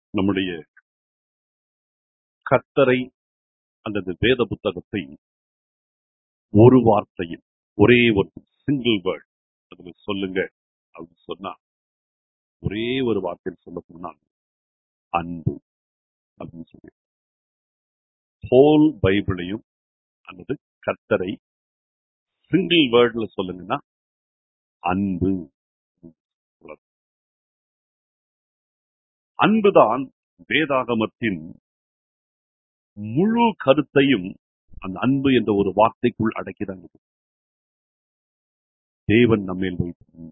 நம்முடைய கர்த்தரை அல்லது வேத புத்தகத்தை ஒரு வார்த்தையில் ஒரே ஒரு சிங்கிள் வேர்ட் அதுல சொல்லுங்க அப்படின்னு சொன்னா ஒரே ஒரு வார்த்தையில் சொல்ல போனால் அன்பு அப்படின்னு சொல்லி ஹோல் பைபிளையும் அல்லது கர்த்தரை சிங்கிள் வேர்ட்ல சொல்லுங்கன்னா அன்பு அன்புதான் வேதாகமத்தின் முழு கருத்தையும் அந்த அன்பு என்ற ஒரு வார்த்தைக்குள் அடக்கிதான் இருக்கு தேவன் நம்மேல் வைத்த அன்பு.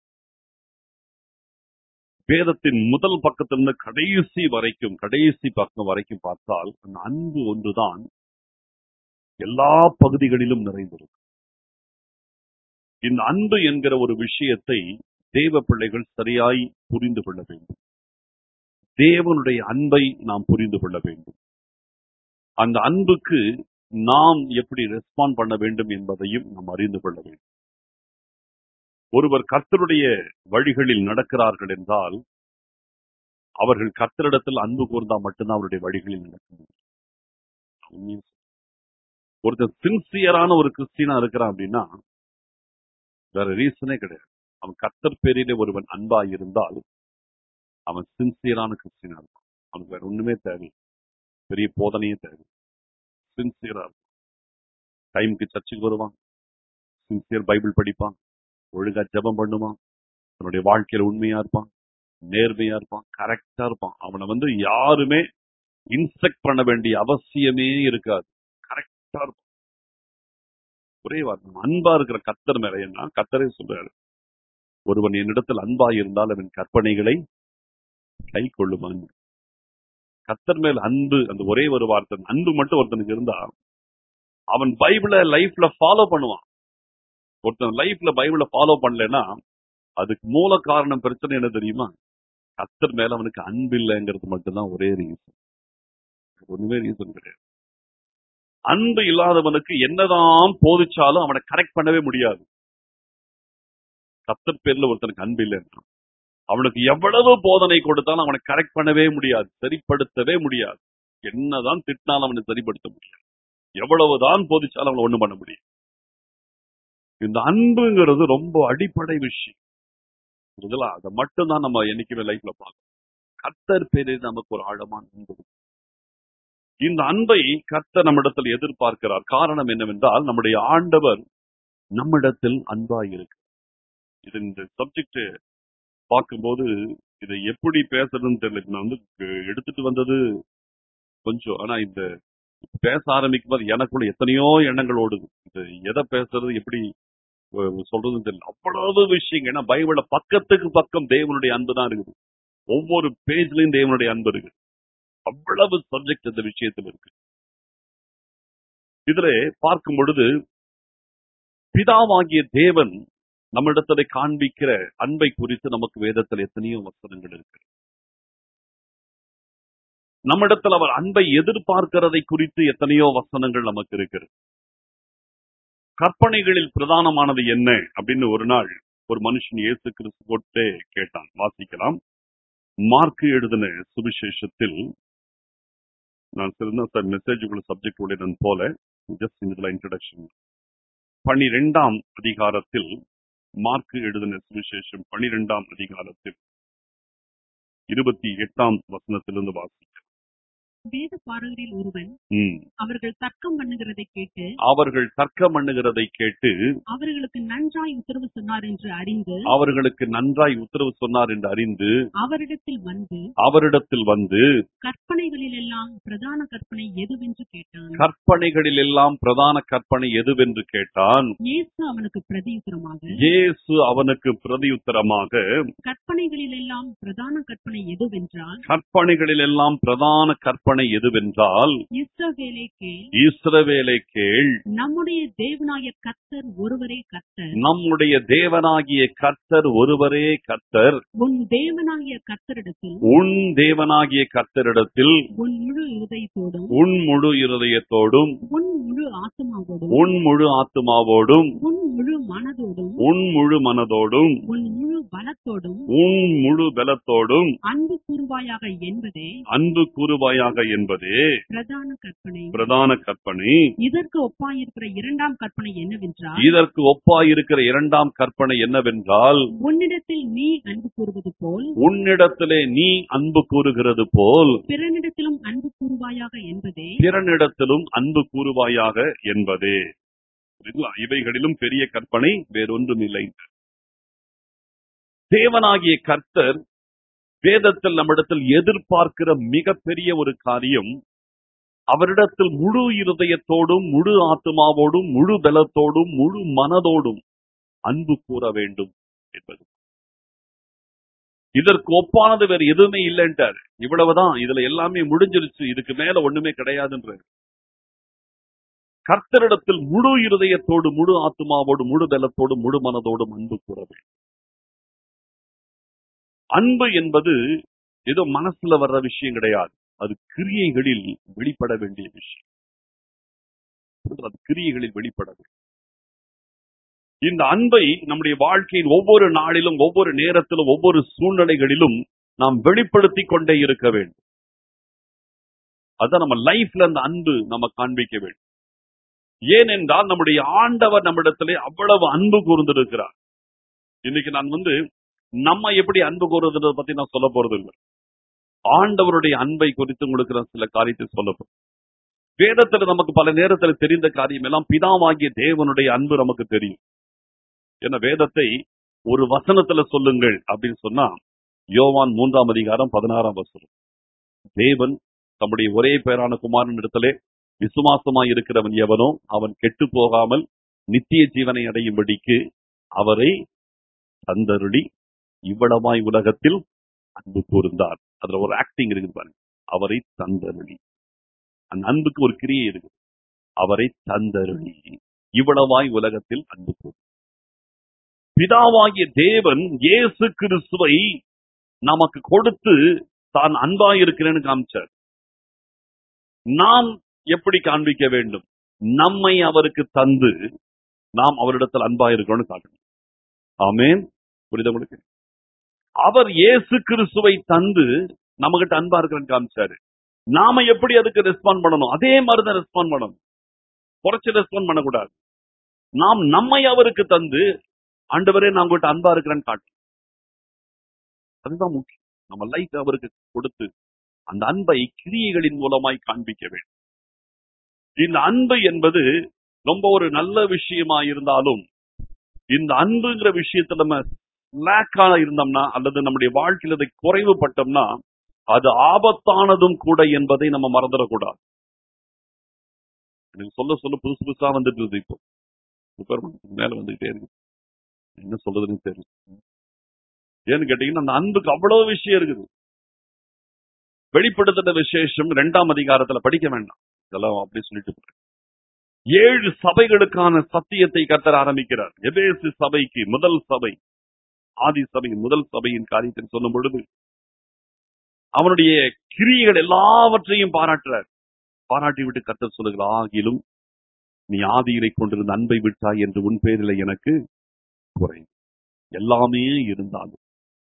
வேதத்தின் முதல் பக்கத்திலிருந்து கடைசி வரைக்கும் கடைசி பக்கம் வரைக்கும் பார்த்தால் அந்த அன்பு ஒன்றுதான் எல்லா பகுதிகளிலும் நிறைந்திருக்கும் இந்த அன்பு என்கிற ஒரு விஷயத்தை தேவ பிள்ளைகள் சரியாய் புரிந்து கொள்ள வேண்டும் தேவனுடைய அன்பை நாம் புரிந்து கொள்ள வேண்டும் அந்த அன்புக்கு நாம் எப்படி ரெஸ்பாண்ட் பண்ண வேண்டும் என்பதையும் நாம் அறிந்து கொள்ள வேண்டும் ஒருவர் கர்த்தருடைய வழிகளில் நடக்கிறார்கள் என்றால் அவர்கள் கர்த்தரிடத்தில் அன்பு கூர்ந்தா மட்டும்தான் அவருடைய வழிகளில் நடக்க முடியும் உண்மையை சொல்றேன். ஒருத்தர் சின்சியரான ஒரு கிறிஸ்டியனா இருக்கிறான் அப்படின்னா வேற ரீசனே கிடையாது அவன் கர்த்தர் பேரிலே ஒருவன் அன்பா இருந்தால் அவன் சின்சியரான கிறிஸ்டியனா இருப்பான் அவனுக்கு வேற ஒண்ணுமே தேவை பெரிய போதனையே தேவை சின்சியரா இருக்கும் டைமுக்கு சர்ச்சுக்கு வருவான் சின்சியர் பைபிள் படிப்பான் ஒழுங்கா ஜெபம் பண்ணுவான் தன்னுடைய வாழ்க்கையில உண்மையா இருப்பான் நேர்மையா இருப்பான் கரெக்டா இருப்பான் அவனை வந்து யாருமே இன்ஸ்ட்ரக்ட் பண்ண வேண்டிய அவசியமே இருக்காது கரெக்டா இருப்பான் ஒரே வார்த்தை அன்பா இருக்கிற கத்தர் மேல என்ன கத்தரே சொல்றாரு ஒருவன் என்னிடத்தில் அன்பா இருந்தால் அவன் கற்பனைகளை கை கொள்ளுமான் கத்தர் மேல் அன்பு அந்த ஒரே ஒரு வார்த்தை அன்பு மட்டும் ஒருத்தனுக்கு இருந்தா அவன் பைபிளை லைஃப்ல ஃபாலோ பண்ணுவான் ஒருத்தன் லைஃப்ல பைபிளை ஃபாலோ பண்ணலைன்னா அதுக்கு மூல காரணம் பிரச்சனை என்ன தெரியுமா கத்தர் மேல அவனுக்கு அன்பு இல்லைங்கிறது மட்டும்தான் ஒரே ரீசன் ஒண்ணுமே ரீசன் கிடையாது அன்பு இல்லாதவனுக்கு என்னதான் போதிச்சாலும் அவனை கரெக்ட் பண்ணவே முடியாது கத்தர் பேர்ல ஒருத்தனுக்கு அன்பு இல்லைன்னா அவனுக்கு எவ்வளவு போதனை கொடுத்தாலும் அவனை கரெக்ட் பண்ணவே முடியாது சரிப்படுத்தவே முடியாது என்னதான் திட்டினாலும் அவனை சரிப்படுத்த முடியாது எவ்வளவுதான் போதிச்சாலும் அவனை ஒண்ணும் பண்ண முடியும் இந்த அன்புங்கிறது ரொம்ப அடிப்படை விஷயம் புரியுதுங்களா அதை மட்டும்தான் நம்ம என்னைக்குமே லைஃப்ல பார்க்கணும் கர்த்தர் பேரில் நமக்கு ஒரு ஆழமான அன்பு இருக்கு. இந்த அன்பை கர்த்தர் நம்மிடத்தில் எதிர்பார்க்கிறார் காரணம் என்னவென்றால் நம்முடைய ஆண்டவர் நம்மிடத்தில் அன்பா இருக்கு இது இந்த சப்ஜெக்ட் பார்க்கும்போது இதை எப்படி பேசுறதுன்னு தெரியல நான் வந்து அஹ், எடுத்துட்டு வந்தது கொஞ்சம் ஆனா இந்த பேச ஆரம்பிக்கும் போது எனக்குள்ள எத்தனையோ எண்ணங்கள் ஓடுது இது எதை பேசுறது எப்படி அஹ், சொல்றதுன்னு தெரியல அவ்வளவு விஷயங்கள் ஏன்னா பைபிள்ல பக்கத்துக்கு பக்கம் தேவனுடைய அன்பு தான் இருக்குது ஒவ்வொரு பேஜ்லயும் தேவனுடைய அன்பு இருக்கு அவ்வளவு சப்ஜெக்ட் இந்த விஷயத்துல இருக்கு இதுல பார்க்கும் பொழுது பிதாவாகிய தேவன் நம்மிடத்துல காண்பிக்கிற அன்பை குறித்து நமக்கு வேதத்தில் எத்தனையோ வசனங்கள் இருக்கு நம்மிடத்தில் அவர் அன்பை எதிர்பார்க்கிறதை குறித்து எத்தனையோ வசனங்கள் நமக்கு இருக்கிறது கற்பனைகளில் பிரதானமானது என்ன அப்படின்னு ஒரு நாள் ஒரு மனுஷன் இயேசு கிறிஸ்து போட்டு கேட்டான் வாசிக்கலாம் மார்க் எழுதின சுவிசேஷத்தில் நான் சிறந்த சார் மெசேஜுக்குள்ள சப்ஜெக்ட் உடையதன் போல ஜஸ்ட் இதுல இன்ட்ரடக்ஷன் பனிரெண்டாம் அதிகாரத்தில் மார்க் எழுதின சுவிசேஷம் பனிரெண்டாம் அதிகாரத்தில் இருபத்தி எட்டாம் வசனத்திலிருந்து வாசிக்க வேத பாரகரில் ஒருவன் ம். அவர்கள் தர்க்கம் பண்ணுகிறதை கேட்டு அவர்கள் தர்க்கம் பண்ணுகிறதை கேட்டு அவர்களுக்கு நன்றாய் உத்தரவு சொன்னார் என்று அறிந்து அவர்களுக்கு நன்றாய் உத்தரவு சொன்னார் என்று அறிந்து அவரிடத்தில் வந்து அவரிடத்தில் வந்து கற்பனைகளில் எல்லாம் பிரதான கற்பனை எதுவென்று கேட்டான் கற்பனைகளில் எல்லாம் பிரதான கற்பனை எதுவென்று கேட்டான் இயேசு அவனுக்கு பிரதியுத்தரமாக இயேசு அவனுக்கு பிரதியுத்தரமாக கற்பனைகளில் எல்லாம் பிரதான கற்பனை எதுவென்றால் கற்பனைகளில் எல்லாம் பிரதான கற்பனை கற்பனை எதுவென்றால் இஸ்ரவேலே கேள் இஸ்ரவேலை கேள் நம்முடைய தேவனாய கர்த்தர் ஒருவரே கர்த்தர் நம்முடைய தேவனாகிய கர்த்தர் ஒருவரே கர்த்தர் உன் தேவனாகிய கர்த்தரிடத்தில் உன் தேவனாகிய கர்த்தரிடத்தில் உன் முழு இருதயத்தோடும் உன் முழு இருதயத்தோடும் உன் முழு ஆத்மாவோடும் உன் முழு ஆத்துமாவோடும் உன் முழு மனதோடும் உன் முழு மனதோடும் உன் முழு பலத்தோடும் உன் முழு பலத்தோடும் அன்பு கூறுவாயாக என்பதே அன்பு கூறுவாயாக என்பதே பிரதான கற்பனை பிரதான கற்பனை இதற்கு ஒப்பாயிருக்கிற இரண்டாம் கற்பனை என்னவென்றால் இதற்கு ஒப்பாயிருக்கிற இரண்டாம் கற்பனை என்னவென்றால் உன்னிடத்தில் நீ அன்பு கூறுவது போல் உன்னிடத்திலே நீ அன்பு கூறுகிறது போல் பிறனிடத்திலும் அன்பு கூறுவாயாக என்பதே பிறனிடத்திலும் அன்பு கூறுவாயாக என்பதே புரியுதுங்களா? இவைகளிலும் பெரிய கற்பனை வேறொன்றும் இல்லை தேவனாகிய கர்த்தர் வேதத்தில் நம்மிடத்தில் எதிர்பார்க்கிற மிகப்பெரிய ஒரு காரியம் அவரிடத்தில் முழு இருதயத்தோடும் முழு ஆத்மாவோடும் முழு பலத்தோடும் முழு மனதோடும் அன்பு கூற வேண்டும் என்பது இதற்கு ஒப்பானது வேற எதுவுமே இல்லைன்ட்டார் இவ்வளவுதான் இதுல எல்லாமே முடிஞ்சிருச்சு இதுக்கு மேல ஒண்ணுமே கிடையாதுன்றார் கர்த்தரிடத்தில் முழு இருதயத்தோடு முழு ஆத்மாவோடு முழு பலத்தோடு முழு மனதோடும் அன்பு கூற வேண்டும் அன்பு என்பது ஏதோ மனசுல வர்ற விஷயம் கிடையாது அது கிரியைகளில் வெளிப்பட வேண்டிய விஷயம் அது கிரியைகளில் வெளிப்பட வேண்டும் இந்த அன்பை நம்முடைய வாழ்க்கையின் ஒவ்வொரு நாளிலும் ஒவ்வொரு நேரத்திலும் ஒவ்வொரு சூழ்நிலைகளிலும் நாம் வெளிப்படுத்தி கொண்டே இருக்க வேண்டும் அதான் நம்ம லைஃப்ல அந்த அன்பு நம்ம காண்பிக்க வேண்டும் ஏனென்றால் நம்முடைய ஆண்டவர் நம்மிடத்திலே அவ்வளவு அன்பு கூர்ந்திருக்கிறார் இன்னைக்கு நான் வந்து நம்ம எப்படி அன்பு கூறுவதை பத்தி நான் சொல்ல போறது இல்லை ஆண்டவருடைய அன்பை குறித்து உங்களுக்கு நான் சில காரியத்தை சொல்ல போறேன் வேதத்துல நமக்கு பல நேரத்துல தெரிந்த காரியம் எல்லாம் பிதாவாகிய தேவனுடைய அன்பு நமக்கு தெரியும் ஏன்னா வேதத்தை ஒரு வசனத்துல சொல்லுங்கள் அப்படின்னு சொன்னா யோவான் மூன்றாம் அதிகாரம் பதினாறாம் வசனம் தேவன் தம்முடைய ஒரே பேரான குமாரன் இடத்திலே விசுவாசமாய் இருக்கிறவன் எவனோ அவன் கெட்டு போகாமல் நித்திய ஜீவனை அடையும்படிக்கு அவரை தந்தருளி இவ்வளவாய் உலகத்தில் அன்பு கூர்ந்தார் அதுல ஒரு ஆக்டிங் இருக்குது பாருங்க அவரை தந்தருளி அந்த அன்புக்கு ஒரு கிரியை இருக்கு அவரை தந்தருளி இவ்வளவாய் உலகத்தில் அன்பு கூர்ந்தார் பிதாவாகிய தேவன் இயேசு கிறிஸ்துவை நமக்கு கொடுத்து தான் அன்பாய் இருக்கிறேன்னு காமிச்சார் நாம் எப்படி காண்பிக்க வேண்டும் நம்மை அவருக்கு தந்து நாம் அவரிடத்தில் அன்பா இருக்கிறோம்னு காட்டணும் ஆமேன் புரியுதா உங்களுக்கு அவர் இயேசு கிறிஸ்துவை தந்து நம்மகிட்ட அன்பா இருக்கிறேன்னு காமிச்சாரு நாம எப்படி அதுக்கு ரெஸ்பாண்ட் பண்ணணும் அதே மாதிரிதான் ரெஸ்பாண்ட் பண்ணணும் குறைச்சு ரெஸ்பாண்ட் பண்ணக்கூடாது நாம் நம்மை அவருக்கு தந்து ஆண்டவரே நான் உங்கள்கிட்ட அன்பா இருக்கிறேன்னு காட்டணும் அதுதான் முக்கியம் நம்ம லைஃப் அவருக்கு கொடுத்து அந்த அன்பை கிரியைகளின் மூலமாய் காண்பிக்க வேண்டும் இந்த அன்பு என்பது ரொம்ப ஒரு நல்ல விஷயமா இருந்தாலும் இந்த அன்புங்கிற விஷயத்துல நம்ம லேக்கா இருந்தோம்னா அல்லது நம்முடைய வாழ்க்கையில் அதை குறைவுபட்டோம்னா அது ஆபத்தானதும் கூட என்பதை நம்ம மறந்துடக்கூடாது எனக்கு சொல்ல சொல்ல புதுசு புதுசா வந்துட்டு இருக்கு இப்போ சூப்பர் மேல வந்துகிட்டே இருக்கு என்ன சொல்றதுன்னு தெரியல ஏன்னு கேட்டீங்கன்னா அந்த அன்புக்கு அவ்வளவு விஷயம் இருக்குது வெளிப்படுத்தின விசேஷம் இரண்டாம் அதிகாரத்துல படிக்க வேண்டாம் இதெல்லாம் அப்படி சொல்லிட்டு போறேன். ஏழு சபைகளுக்கான சத்தியத்தை கத்தர் ஆரம்பிக்கிறார் எபேசு சபைக்கு முதல் சபை ஆதி சபை முதல் சபையின் காரியத்தை சொல்லும் பொழுது அவனுடைய கிரியைகள் எல்லாவற்றையும் பாராட்டுறார் பாராட்டி விட்டு கத்தர் சொல்லுகிறார் ஆகிலும் நீ ஆதியிலை கொண்டிருந்த அன்பை விட்டாய் என்று உன் பேரில் எனக்கு குறை எல்லாமே இருந்தாலும்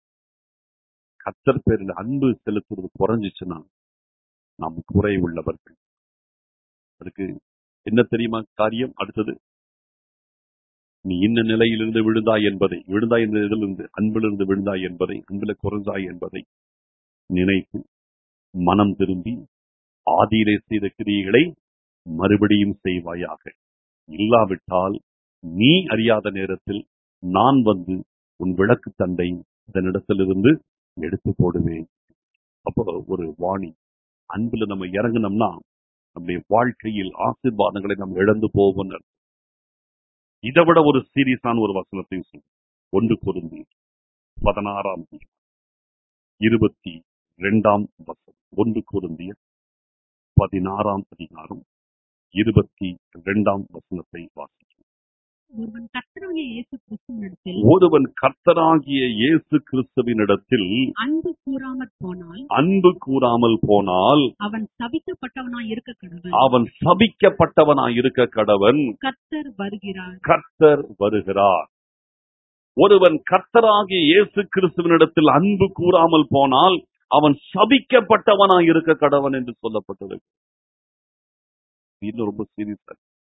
கத்தர் பேரில் அன்பு செலுத்துறது குறைஞ்சிச்சுன்னா நாம் குறை உள்ளவர்கள் அதுக்கு என்ன தெரியுமா காரியம் அடுத்தது நீ இன்ன நிலையிலிருந்து விழுந்தாய் என்பதை விழுந்தாய் என்ற இதிலிருந்து அன்பிலிருந்து விழுந்தாய் என்பதை அன்பில குறைந்தாய் என்பதை நினைத்து மனம் திரும்பி ஆதியிலே செய்த கிரியைகளை மறுபடியும் செய்வாயாக இல்லாவிட்டால் நீ அறியாத நேரத்தில் நான் வந்து உன் விளக்கு தண்டை இதனிடத்திலிருந்து எடுத்து போடுவேன் அப்போ ஒரு வாணி அன்புல நம்ம இறங்கினோம்னா நம்முடைய வாழ்க்கையில் ஆசீர்வாதங்களை நாம் இழந்து போவோம் இதை விட ஒரு சீரியஸான ஒரு வசனத்தையும் சொல்லு ஒன்று பொருந்தி பதினாறாம் இருபத்தி இரண்டாம் வசனம் ஒன்று பொருந்திய பதினாறாம் அதிகாரம் இருபத்தி இரண்டாம் வசனத்தை வாசிக்கும் ஒருவன் கர்த்தராகிய இயேசு கிறிஸ்துவினிடத்தில் ஒருவன் கர்த்தராகிய இயேசு கிறிஸ்துவினிடத்தில் அன்பு கூறாமற் போனால் அன்பு கூறாமல் போனால் அவன் சபிக்கப்பட்டவனாய் இருக்க கடவன் அவன் சபிக்கப்பட்டவனாய் இருக்க கடவன் கர்த்தர் வருகிறார் கர்த்தர் வருகிறார் ஒருவன் கர்த்தராகிய இயேசு கிறிஸ்துவினிடத்தில் அன்பு கூறாமல் போனால் அவன் சபிக்கப்பட்டவனாய் இருக்க கடவன் என்று சொல்லப்பட்டது இது ரொம்ப சீரியஸா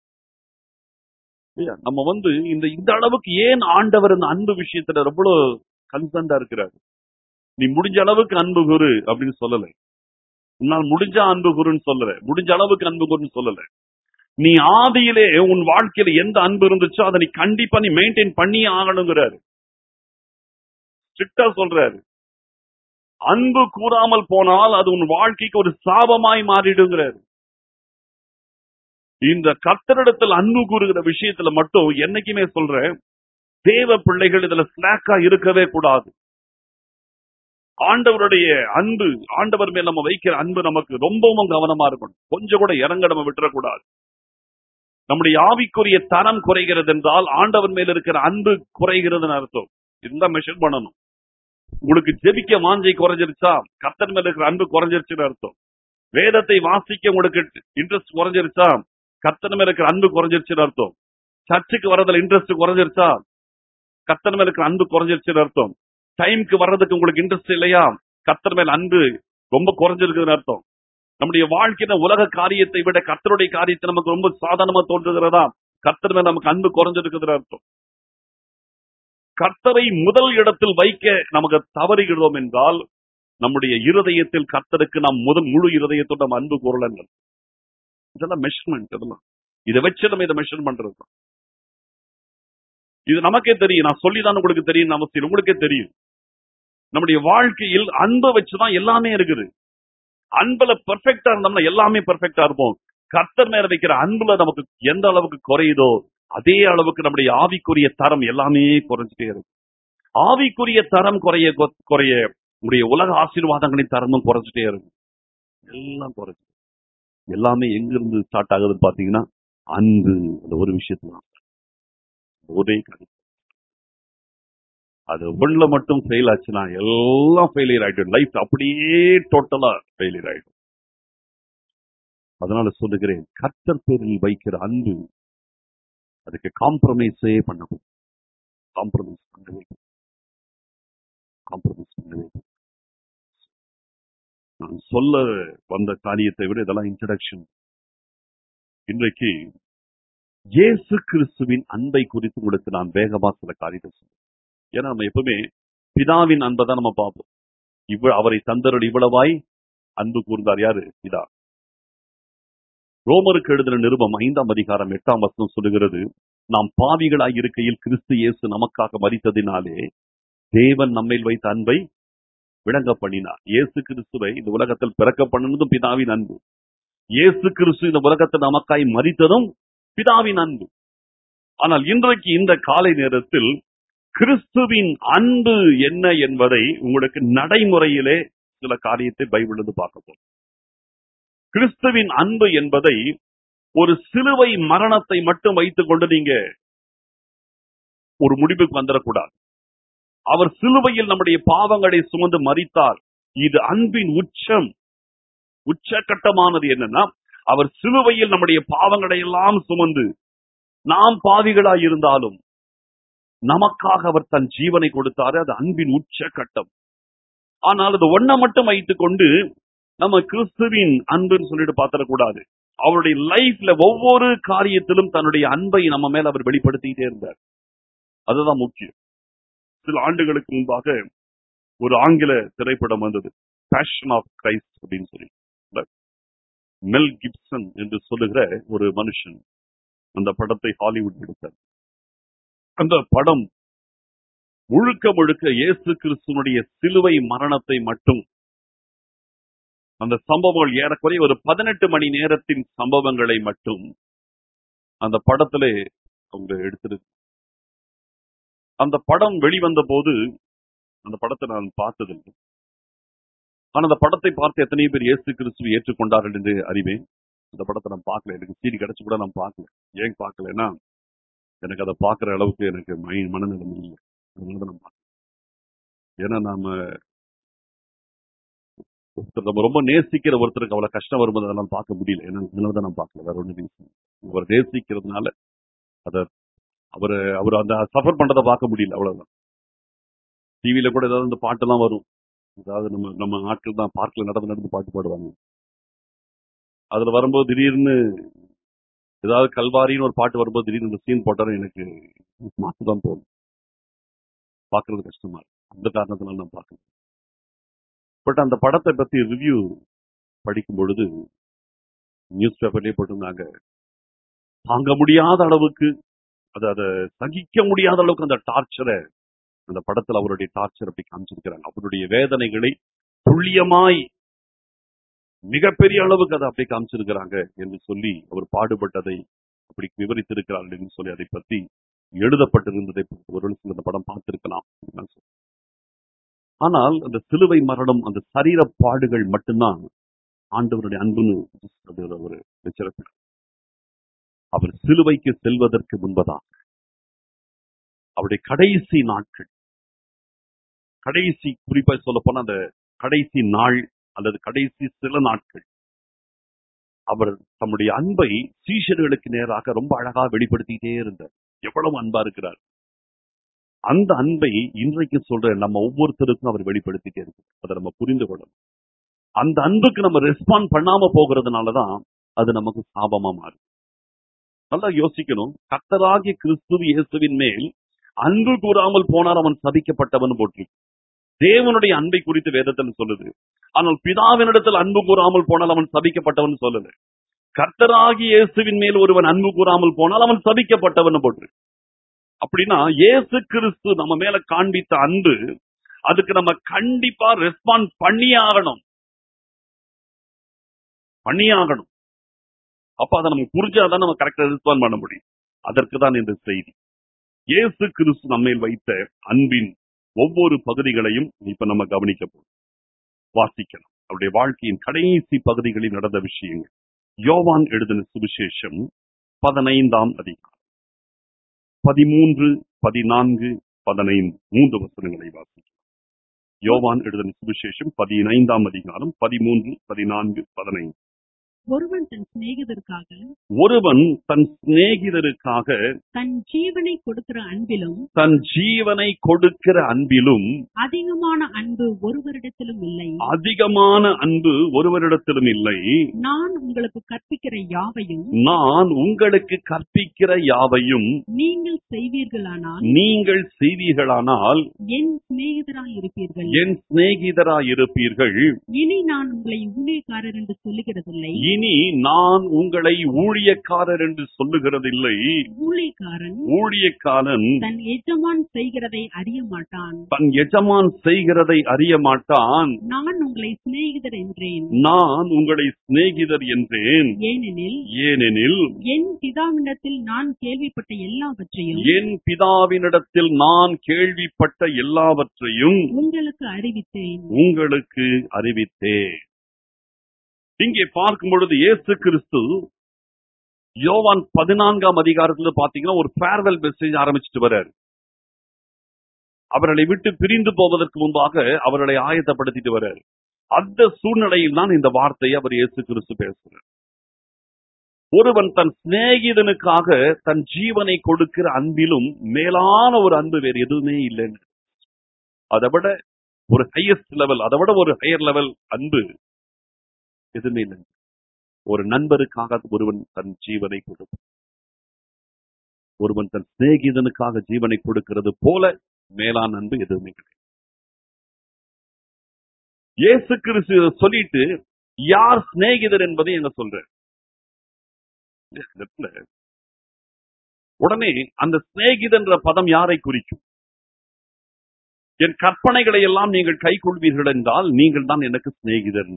நம்ம வந்து இந்த இந்த அளவுக்கு ஏன் ஆண்டவர் இந்த அன்பு விஷயத்துல ரொம்ப கன்சர்ன்டா இருக்கிறார் நீ முடிஞ்ச அளவுக்கு அன்பு குரு அப்படின்னு சொல்லலை உன்னால் முடிஞ்ச அன்பு குருன்னு சொல்லல முடிஞ்ச அளவுக்கு அன்பு குருன்னு சொல்லல நீ ஆதியிலே உன் வாழ்க்கையில எந்த அன்பு இருந்துச்சோ அதை நீ கண்டிப்பா நீ மெயின்டைன் பண்ணியே ஆகணுங்கிறாரு ஸ்ட்ரிக்டா சொல்றாரு அன்பு கூறாமல் போனால் அது உன் வாழ்க்கைக்கு ஒரு சாபமாய் மாறிடுங்கிறாரு இந்த கத்தரிடத்தில் அன்பு கூறுகிற விஷயத்துல மட்டும் என்னைக்குமே சொல்றேன் தேவ பிள்ளைகள் இதுல ஸ்லாக்கா இருக்கவே கூடாது ஆண்டவருடைய அன்பு ஆண்டவர் மேல் நம்ம வைக்கிற அன்பு நமக்கு ரொம்பவும் கவனமா இருக்கணும் கொஞ்சம் கூட இறங்க நம்ம விட்டுறக்கூடாது நம்முடைய ஆவிக்குரிய தரம் குறைகிறது என்றால் ஆண்டவர் மேல் இருக்கிற அன்பு குறைகிறதுன்னு அர்த்தம் இதுதான் மெஷர் பண்ணணும் உங்களுக்கு ஜெபிக்க வாஞ்சை குறைஞ்சிருச்சா கத்தர் மேல இருக்கிற அன்பு குறைஞ்சிருச்சுன்னு அர்த்தம் வேதத்தை வாசிக்க உங்களுக்கு இன்ட்ரெஸ்ட் குறைஞ்சிருச்சா கத்தர் மேல இருக்கிற அன்பு குறைஞ்சிருச்சுன்னு அர்த்தம் சர்ச்சுக்கு வர்றதுல இன்ட்ரெஸ்ட் குறைஞ்சிருச்சா கத்தர் மேல இருக்கிற அன்பு குறைஞ்சிருச்சுன்னு அர்த்தம் டைம்க்கு வர்றதுக்கு உங்களுக்கு இன்ட்ரெஸ்ட் இல்லையா கத்தர் மேல அன்பு ரொம்ப குறைஞ்சிருக்குதுன்னு அர்த்தம் நம்முடைய வாழ்க்கையில உலக காரியத்தை விட கத்தருடைய காரியத்தை நமக்கு ரொம்ப சாதாரணமா தோன்றுகிறதா கத்தர் மேல நமக்கு அன்பு குறைஞ்சிருக்குதுன்னு அர்த்தம் கர்த்தரை முதல் இடத்தில் வைக்க நமக்கு தவறுகிறோம் என்றால் நம்முடைய இருதயத்தில் கர்த்தருக்கு நாம் முதல் முழு இருதயத்தோட நம்ம அன்பு கூறலங்கள் இதெல்லாம் மெஷர்மெண்ட் இதெல்லாம் இதை வச்சு நம்ம இதை மெஷர் பண்றது தான். இது நமக்கே தெரியும் நான் சொல்லிதான் உங்களுக்கு தெரியும் அவசியம் உங்களுக்கே தெரியும் நம்முடைய வாழ்க்கையில் அன்பை வச்சுதான் எல்லாமே இருக்குது அன்புல பெர்ஃபெக்டா இருந்தோம்னா எல்லாமே பெர்ஃபெக்டா இருப்போம் கர்த்தர் மேல வைக்கிற அன்புல நமக்கு எந்த அளவுக்கு குறையுதோ அதே அளவுக்கு நம்முடைய ஆவிக்குரிய தரம் எல்லாமே குறைஞ்சிட்டே இருக்கு ஆவிக்குரிய தரம் குறைய கொ- குறைய உடைய உலக ஆசீர்வாதங்களின் தரமும் குறைஞ்சிட்டே இருக்கு எல்லாம் குறைஞ்சு எல்லாமே எங்க இருந்து ஸ்டார்ட் ஆகுதுன்னு பாத்தீங்கன்னா அன்பு அந்த ஒரு விஷயத்துல ஒரே காரியம் அது ஒண்ணுல மட்டும் ஃபெயில் ஆச்சுன்னா எல்லாம் ஃபெயிலியர் ஆயிடும் லைஃப் அப்படியே டோட்டலா ஃபெயிலியர் ஆயிடும் அதனால சொல்லுகிறேன் கர்த்தர் பேரில் வைக்கிற அன்பு அதுக்கு காம்ப்ரமைஸே பண்ணணும் காம்ப்ரமைஸ் பண்ணவே காம்ப்ரமைஸ் பண்ணவே கூடாது. நான் சொல்ல வந்த காரியத்தை விட இதெல்லாம் இன்ட்ரடக்ஷன் இன்றைக்கு இயேசு கிறிஸ்துவின் அன்பை குறித்து உங்களுக்கு நான் வேகமா சில காரியத்தை சொல்றேன் ஏன்னா நம்ம எப்பவுமே பிதாவின் அன்பை தான் நம்ம பார்ப்போம் இவ அவரை தந்தருள் இவ்வளவாய் அன்பு கூர்ந்தார் யாரு பிதா ரோமருக்கு எழுதின நிருபம் ஐந்தாம் அதிகாரம் எட்டாம் வசனம் சொல்லுகிறது நாம் பாவிகளாய் இருக்கையில் கிறிஸ்து இயேசு நமக்காக மரித்ததினாலே தேவன் நம்மேல் வைத்த அன்பை விளங்க பண்ணினார் இயேசு கிறிஸ்துவை இந்த உலகத்தில் பிறக்க பண்ணதும் பிதாவின் அன்பு இயேசு கிறிஸ்து இந்த உலகத்தில் நமக்காய் மரித்ததும் பிதாவின் அன்பு ஆனால் இன்றைக்கு இந்த காலை நேரத்தில் கிறிஸ்துவின் அன்பு என்ன என்பதை உங்களுக்கு நடைமுறையிலே சில காரியத்தை பைபிளிலிருந்து பார்க்க போறோம் கிறிஸ்துவின் அன்பு என்பதை ஒரு சிலுவை மரணத்தை மட்டும் வைத்துக் கொண்டு நீங்க ஒரு முடிவுக்கு வந்துடக்கூடாது அவர் சிலுவையில் நம்முடைய பாவங்களை சுமந்து மரித்தார் இது அன்பின் உச்சம் உச்சகட்டமானது என்னன்னா அவர் சிலுவையில் நம்முடைய பாவங்களை எல்லாம் சுமந்து நாம் பாவிகளாய் இருந்தாலும் நமக்காக அவர் தன் ஜீவனை கொடுத்தாரு அது அன்பின் உச்சகட்டம் ஆனால் அது ஒன்ன மட்டும் வைத்துக் கொண்டு நம்ம கிறிஸ்துவின் அன்புன்னு சொல்லிட்டு பாத்திரக்கூடாது அவருடைய லைஃப்ல ஒவ்வொரு காரியத்திலும் தன்னுடைய அன்பை நம்ம மேல அவர் வெளிப்படுத்திக்கிட்டே இருந்தார் அதுதான் முக்கியம் சில ஆண்டுகளுக்கு முன்பாக ஒரு ஆங்கில திரைப்படம் வந்தது பேஷன் ஆஃப் கிரைஸ்ட் அப்படின்னு சொல்லி இல்ல? மெல் கிப்சன் என்று சொல்லுகிற ஒரு மனுஷன் அந்த படத்தை ஹாலிவுட் எடுத்தார் அந்த படம் முழுக்க முழுக்க இயேசு கிறிஸ்துவனுடைய சிலுவை மரணத்தை மட்டும் அந்த சம்பவங்கள் ஏறக்குறைய ஒரு பதினெட்டு மணி நேரத்தின் சம்பவங்களை மட்டும் அந்த படத்திலே அவங்க எடுத்திருக்கு அந்த படம் வெளிவந்த போது அந்த படத்தை நான் பார்த்ததில்லை ஆனா அந்த படத்தை பார்த்து எத்தனை பேர் இயேசு கிறிஸ்துவை ஏற்றுக்கொண்டார்கள் என்று அறிவேன் அந்த படத்தை நான் பார்க்கல எனக்கு சீடி கிடைச்சு கூட நான் பார்க்கல ஏன் பார்க்கலன்னா எனக்கு அதை பார்க்குற அளவுக்கு எனக்கு மை மனநிலைமை இல்லை அதனால தான் நான் பார்க்கல ஏன்னா நாம ஒருத்தர் நம்ம ரொம்ப நேசிக்கிற ஒருத்தருக்கு அவ்வளவு கஷ்டம் வரும்போது அதெல்லாம் பார்க்க முடியல ஏன்னா அதனால தான் நான் பார்க்கல வேற ஒன்றும் ரீசன் அவர் நேசிக்கிறதுனால அதை அவர் அவர் அந்த சஃபர் பண்றதை பார்க்க முடியல அவ்வளவுதான் டிவியில கூட ஏதாவது இந்த பாட்டெல்லாம் வரும் அதாவது நம்ம நம்ம ஆட்கள் தான் பார்க்ல நடந்து நடந்து பாட்டு பாடுவாங்க அதுல வரும்போது திடீர்னு ஏதாவது கல்வாரின்னு ஒரு பாட்டு வரும்போது திடீர்னு இந்த சீன் போட்டாலும் எனக்கு மாசு தான் போகும் பார்க்கிறது கஷ்டமா இருக்கு அந்த காரணத்தினால நான் பார்க்கல பட் அந்த படத்தை பத்தி ரிவ்யூ படிக்கும் பொழுது நியூஸ் பேப்பர்லயே போட்டிருந்தாங்க தாங்க முடியாத அளவுக்கு அது அதை சகிக்க முடியாத அளவுக்கு அந்த டார்ச்சரை அந்த படத்துல அவருடைய டார்ச்சர் அப்படி காமிச்சிருக்கிறாங்க அவருடைய வேதனைகளை துல்லியமாய் மிகப்பெரிய அளவுக்கு அதை அப்படி காமிச்சிருக்கிறாங்க என்று சொல்லி அவர் பாடுபட்டதை அப்படி விவரித்திருக்கிறார்கள் என்று சொல்லி அதை பற்றி எழுதப்பட்டிருந்ததை ஒரு சில அந்த படம் பார்த்திருக்கலாம் ஆனால் அந்த சிலுவை மரணம் அந்த சரீர பாடுகள் மட்டும்தான் ஆண்டவருடைய அன்புன்னு அது ஒரு வச்சிருக்கிறார் அவர் சிலுவைக்கு செல்வதற்கு முன்பதாக அவருடைய கடைசி நாட்கள் கடைசி குறிப்பா சொல்ல போனா அந்த கடைசி நாள் அல்லது கடைசி சில நாட்கள் அவர் தம்முடைய அன்பை சீஷர்களுக்கு நேராக ரொம்ப அழகா வெளிப்படுத்திட்டே இருந்தார் எவ்வளவு அன்பா இருக்கிறார் அந்த அன்பை இன்றைக்கு சொல்ற நம்ம ஒவ்வொருத்தருக்கும் அவர் வெளிப்படுத்திட்டே இருக்கு அதை நம்ம புரிந்து கொள்ளணும் அந்த அன்புக்கு நம்ம ரெஸ்பாண்ட் பண்ணாம போகிறதுனாலதான் அது நமக்கு சாபமா மாறும் நல்லா யோசிக்கணும் கத்தராகிய கிறிஸ்துவ இயேசுவின் மேல் அன்பு கூறாமல் போனார் அவன் சபிக்கப்பட்டவன் போட்டு தேவனுடைய அன்பை குறித்து வேதத்தில் சொல்லுது ஆனால் பிதாவினிடத்தில் அன்பு கூறாமல் போனால் அவன் சபிக்கப்பட்டவன் சொல்லுது கர்த்தராகி இயேசுவின் மேல் ஒருவன் அன்பு கூறாமல் போனால் அவன் சபிக்கப்பட்டவன் போட்டு அப்படின்னா இயேசு கிறிஸ்து நம்ம மேல காண்பித்த அன்பு அதுக்கு நம்ம கண்டிப்பா ரெஸ்பாண்ட் பண்ணியே ஆகணும் பண்ணியே ஆகணும் அப்ப அதை நம்ம புரிஞ்சாதான் நம்ம கரெக்டா ரெஸ்பாண்ட் பண்ண முடியும் அதற்கு தான் இந்த செய்தி இயேசு கிறிஸ்து நம்மேல் வைத்த அன்பின் ஒவ்வொரு பகுதிகளையும் இப்ப நம்ம கவனிக்க போறோம் வாசிக்கலாம் அவருடைய வாழ்க்கையின் கடைசி பகுதிகளில் நடந்த விஷயங்கள் யோவான் எழுதின சுவிசேஷம் பதினைந்தாம் அதிகாரம் பதிமூன்று பதினான்கு பதினைந்து மூன்று வசனங்களை வாசிக்கலாம் யோவான் எழுதின சுவிசேஷம் பதினைந்தாம் அதிகாரம் பதிமூன்று பதினான்கு பதினைந்து ஒருவன் தன் சிநேகிதருக்காக ஒருவன் தன் சிநேகிதருக்காக தன் ஜீவனை கொடுக்கிற அன்பிலும் தன் ஜீவனை கொடுக்கிற அன்பிலும் அதிகமான அன்பு ஒருவரிடத்திலும் இல்லை அதிகமான அன்பு ஒருவரிடத்திலும் இல்லை நான் உங்களுக்கு கற்பிக்கிற யாவையும் நான் உங்களுக்கு கற்பிக்கிற யாவையும் நீங்கள் செய்வீர்களானால் நீங்கள் செய்வீர்களானால் என் சிநேகிதராய் இருப்பீர்கள் என் சிநேகிதராயிருப்பீர்கள் இனி நான் உங்களை ஊழியக்காரர் என்று சொல்லுகிறதில்லை இனி நான் உங்களை ஊழியக்காரர் என்று சொல்லுகிறதில்லை ஊழியக்காரன் ஊழியக்காரன் தன் எஜமான் செய்கிறதை அறிய மாட்டான் தன் எஜமான் செய்கிறதை அறிய மாட்டான் நான் உங்களை சிநேகிதர் என்றேன் நான் உங்களை சிநேகிதர் என்றேன் ஏனெனில் ஏனெனில் என் பிதாவினிடத்தில் நான் கேள்விப்பட்ட எல்லாவற்றையும் என் பிதாவினிடத்தில் நான் கேள்விப்பட்ட எல்லாவற்றையும் உங்களுக்கு அறிவித்தேன் உங்களுக்கு அறிவித்தேன் இங்கே பார்க்கும் பொழுது இயேசு கிறிஸ்து யோவான் பதினான்காம் அதிகாரத்துல பாத்தீங்கன்னா ஒரு ஃபேர்வெல் மெசேஜ் ஆரம்பிச்சுட்டு வர்றாரு அவர்களை விட்டு பிரிந்து போவதற்கு முன்பாக அவர்களை ஆயத்தப்படுத்திட்டு வர்றாரு அந்த சூழ்நிலையில் தான் இந்த வார்த்தையை அவர் இயேசு கிறிஸ்து பேசுறார் ஒருவன் தன் சிநேகிதனுக்காக தன் ஜீவனை கொடுக்கிற அன்பிலும் மேலான ஒரு அன்பு வேறு எதுவுமே இல்லைன்னு அதை விட ஒரு ஹையஸ்ட் லெவல் அதை விட ஒரு ஹையர் லெவல் அன்பு எதுவுமே இல்லை ஒரு நண்பருக்காக ஒருவன் தன் ஜீவனை கொடுப்பான் ஒருவன் தன் சிநேகிதனுக்காக ஜீவனை கொடுக்கிறது போல மேலான அன்பு எதுவுமே கிடையாது இயேசு கிறிஸ்து இதை சொல்லிட்டு யார் சிநேகிதர் என்பதை எங்க சொல்ற உடனே அந்த சிநேகிதன்ற பதம் யாரை குறிக்கும் என் கற்பனைகளை எல்லாம் நீங்கள் கை கொள்வீர்கள் என்றால் நீங்கள் தான் எனக்கு சிநேகிதர்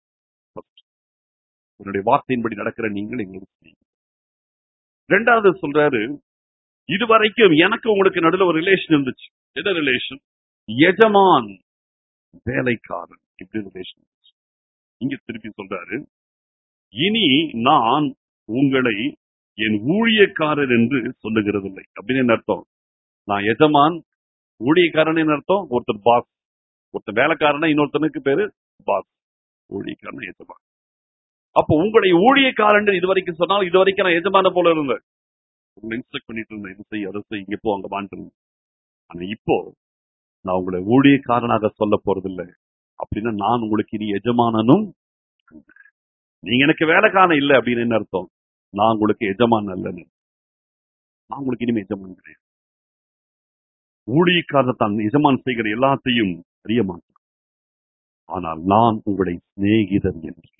உன்னுடைய வார்த்தையின்படி நடக்கிற நீங்கள் எங்களுக்கு ரெண்டாவது சொல்றாரு இதுவரைக்கும் எனக்கு உங்களுக்கு நடுவில் ஒரு ரிலேஷன் இருந்துச்சு என்ன ரிலேஷன் எஜமான் வேலைக்காரன் இப்படி ரிலேஷன் இங்க திருப்பி சொல்றாரு இனி நான் உங்களை என் ஊழியக்காரர் என்று சொல்லுகிறதில்லை அப்படின்னு என்ன அர்த்தம் நான் எஜமான் ஊழியக்காரன் அர்த்தம் ஒருத்தர் பாஸ் ஒருத்தர் வேலைக்காரனா இன்னொருத்தனுக்கு பேரு பாஸ் ஊழியக்காரன் எஜமான் அப்போ உங்களை ஊழியக்காரன் இது வரைக்கும் சொன்னால் இது வரைக்கும் நான் எஜமான போல இருந்தேன் உங்களை இன்ஸ்ட்ரக்ட் பண்ணிட்டு இருந்தேன் இது செய் அதை செய் இங்க போ அங்க வாண்டு ஆனா இப்போ நான் உங்களை ஊழியக்காரனாக சொல்ல போறதில்லை அப்படின்னா நான் உங்களுக்கு இனி எஜமானனும் நீங்க எனக்கு வேலைக்காரன் இல்லை அப்படின்னு என்ன அர்த்தம் நான் உங்களுக்கு எஜமான் அல்லன்னு நான் உங்களுக்கு இனிமே எஜமான் கிடையாது ஊழியக்காரர் தான் எஜமான் செய்கிற எல்லாத்தையும் அறிய மாட்டான் ஆனால் நான் உங்களை சிநேகிதன் என்று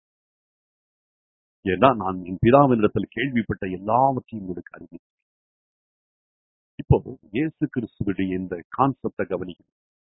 ஏன்னா நான் என் பிதாவினிடத்தில் கேள்விப்பட்ட எல்லாவற்றையும் உங்களுக்கு அறிவித்தேன் இப்போ இயேசு கிறிஸ்துவுடைய இந்த கான்செப்டை கவனிக்கணும்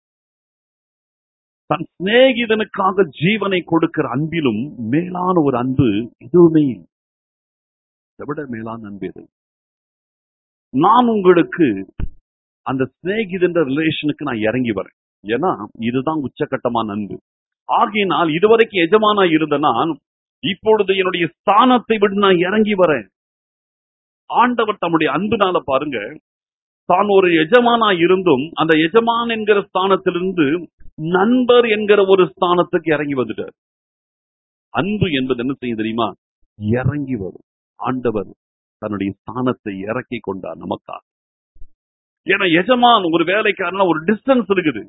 தன் சிநேகிதனுக்காக ஜீவனை கொடுக்கிற அன்பிலும் மேலான ஒரு அன்பு எதுவுமே இல்லை இதை விட மேலான அன்பு எது நான் உங்களுக்கு அந்த சிநேகிதன்ற ரிலேஷனுக்கு நான் இறங்கி வரேன் ஏன்னா இதுதான் உச்சகட்டமான அன்பு ஆகையினால் இதுவரைக்கும் எஜமானா இருந்த நான் இப்பொழுது என்னுடைய ஸ்தானத்தை விட்டு நான் இறங்கி வரேன் ஆண்டவர் தம்முடைய அன்புனால பாருங்க தான் ஒரு எஜமானா இருந்தும் அந்த எஜமான் என்கிற ஸ்தானத்திலிருந்து நண்பர் என்கிற ஒரு ஸ்தானத்துக்கு இறங்கி வந்துட்டார் அன்பு என்பது என்ன செய்யும் தெரியுமா இறங்கி வரும் ஆண்டவர் தன்னுடைய ஸ்தானத்தை இறக்கி கொண்டார் நமக்கா ஏன்னா எஜமான் ஒரு வேலைக்காரனா ஒரு டிஸ்டன்ஸ் இருக்குது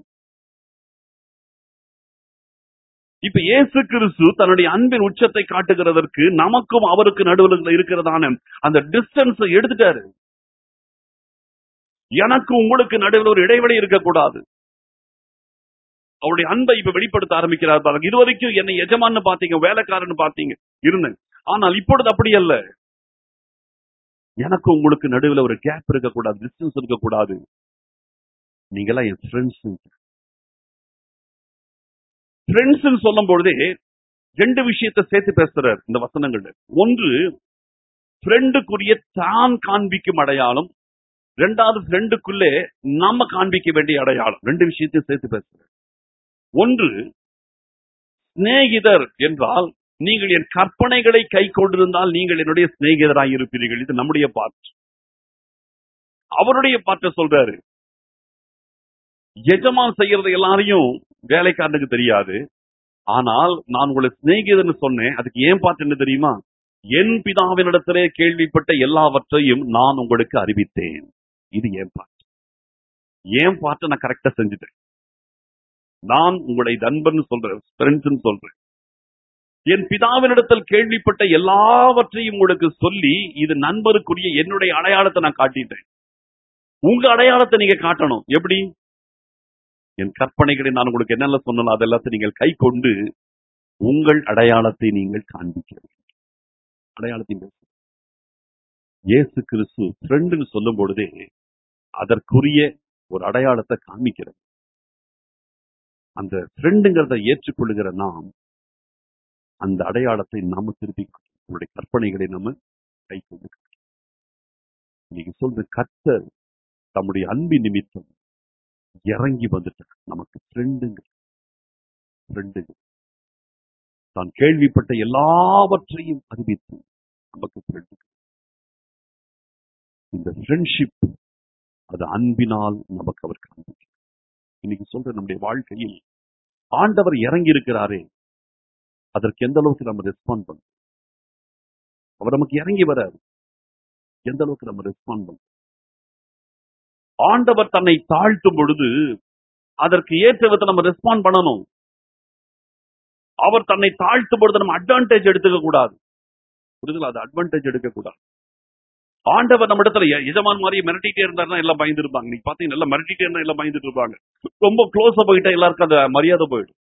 இப்ப இயேசு கிறிஸ்து தன்னுடைய அன்பின் உச்சத்தை காட்டுகிறதற்கு நமக்கும் அவருக்கு நடுவில் இருக்கிறதான அந்த டிஸ்டன்ஸ் எடுத்துட்டாரு எனக்கு உங்களுக்கு நடுவில் ஒரு இடைவெளி இருக்கக்கூடாது அவருடைய அன்பை இப்ப வெளிப்படுத்த ஆரம்பிக்கிறார் பாருங்க இதுவரைக்கும் என்னை எஜமான்னு பாத்தீங்க வேலைக்காரன்னு பாத்தீங்க இருந்தேன் ஆனால் இப்பொழுது அப்படி அல்ல எனக்கு உங்களுக்கு நடுவில் ஒரு கேப் இருக்கக்கூடாது டிஸ்டன்ஸ் இருக்கக்கூடாது நீங்களாம் என் ஃப்ரெண்ட்ஸ் ஃப்ரெண்ட்ஸ் சொல்லும் பொழுதே ரெண்டு விஷயத்தை சேர்த்து பேசுறார் இந்த வசனங்கள்ல ஒன்று ஃப்ரெண்டுக்குரிய தான் காண்பிக்கும் அடையாளம் ரெண்டாவது ஃப்ரெண்டுக்குள்ளே நாம காண்பிக்க வேண்டிய அடையாளம் ரெண்டு விஷயத்தையும் சேர்த்து பேசுறார் ஒன்று சிநேகிதர் என்றால் நீங்கள் என் கற்பனைகளை கை கொண்டிருந்தால் நீங்கள் என்னுடைய சிநேகிதராக இருப்பீர்கள் இது நம்முடைய பாட்டு அவருடைய பாட்டை சொல்றாரு எஜமான் செய்யறது எல்லாரையும் வேலைக்காரனுக்கு தெரியாது ஆனால் நான் உங்களை சிநேகிதன்னு சொன்னேன் அதுக்கு ஏன் பாட்டு என்ன தெரியுமா என் பிதாவினிடத்திலே கேள்விப்பட்ட எல்லாவற்றையும் நான் உங்களுக்கு அறிவித்தேன் இது ஏன் பாட்டு ஏன் பாட்டை நான் கரெக்டா செஞ்சுட்டேன் நான் உங்களை நண்பன் சொல்றேன் ஃப்ரெண்ட்ஸ் சொல்றேன் என் பிதாவினிடத்தில் கேள்விப்பட்ட எல்லாவற்றையும் உங்களுக்கு சொல்லி இது நண்பருக்குரிய என்னுடைய அடையாளத்தை நான் காட்டிட்டேன் உங்க அடையாளத்தை நீங்க காட்டணும் எப்படி என் கற்பனைகளை நான் உங்களுக்கு என்னென்ன சொன்னோம் அதெல்லாத்தையும் நீங்கள் கை கொண்டு உங்கள் அடையாளத்தை நீங்கள் காண்பிக்க வேண்டும் அடையாளத்தை பேசு. இயேசு கிறிஸ்து ஃப்ரெண்டுன்னு சொல்லும் பொழுதே அதற்குரிய ஒரு அடையாளத்தை காண்பிக்கிறது அந்த ஃப்ரெண்டுங்கிறத ஏற்றுக்கொள்ளுகிற நாம் அந்த அடையாளத்தை நாம திருப்பி நம்முடைய கற்பனைகளை நம்ம கை கொண்டு இன்னைக்கு சொல்ற கர்த்தர் தம்முடைய அன்பின் நிமித்தம் இறங்கி வந்துட்டார் நமக்கு ஃப்ரெண்டுங்க ஃப்ரெண்டுங்க தான் கேள்விப்பட்ட எல்லாவற்றையும் அறிவித்து நமக்கு ஃப்ரெண்டு இந்த ஃப்ரெண்ட்ஷிப் அது அன்பினால் நமக்கு அவர் காண்பிக்கிறார் இன்னைக்கு சொல்ற நம்முடைய வாழ்க்கையில் ஆண்டவர் இறங்கி இருக்கிறாரே அதற்கு எந்த அளவுக்கு நம்ம ரெஸ்பாண்ட் பண்ணோம் அவர் நமக்கு இறங்கி வராரு எந்த அளவுக்கு நம்ம ரெஸ்பாண்ட் பண்ணோம் ஆண்டவர் தன்னை தாழ்த்தும் பொழுது அதற்கு ஏற்ற விதத்தை நம்ம ரெஸ்பாண்ட் பண்ணணும் அவர் தன்னை தாழ்த்தும் பொழுது நம்ம அட்வான்டேஜ் எடுத்துக்க கூடாது புரியுதுங்களா அது அட்வான்டேஜ் எடுக்க கூடாது ஆண்டவர் நம்ம இடத்துல எ- எஜமான் மாதிரி மிரட்டிட்டே இருந்தாருன்னா எல்லாம் பயந்து இருப்பாங்க நீங்க பாத்தீங்கன்னா எல்லாம் மிரட்டிட்டே இருந்தா எல்லாம் பயந்துட்டு இருப்பாங்க ரொம்ப க்ளோஸா போயிட்டா எல்லாருக்கும் அந்த மரியாதை போயிடும்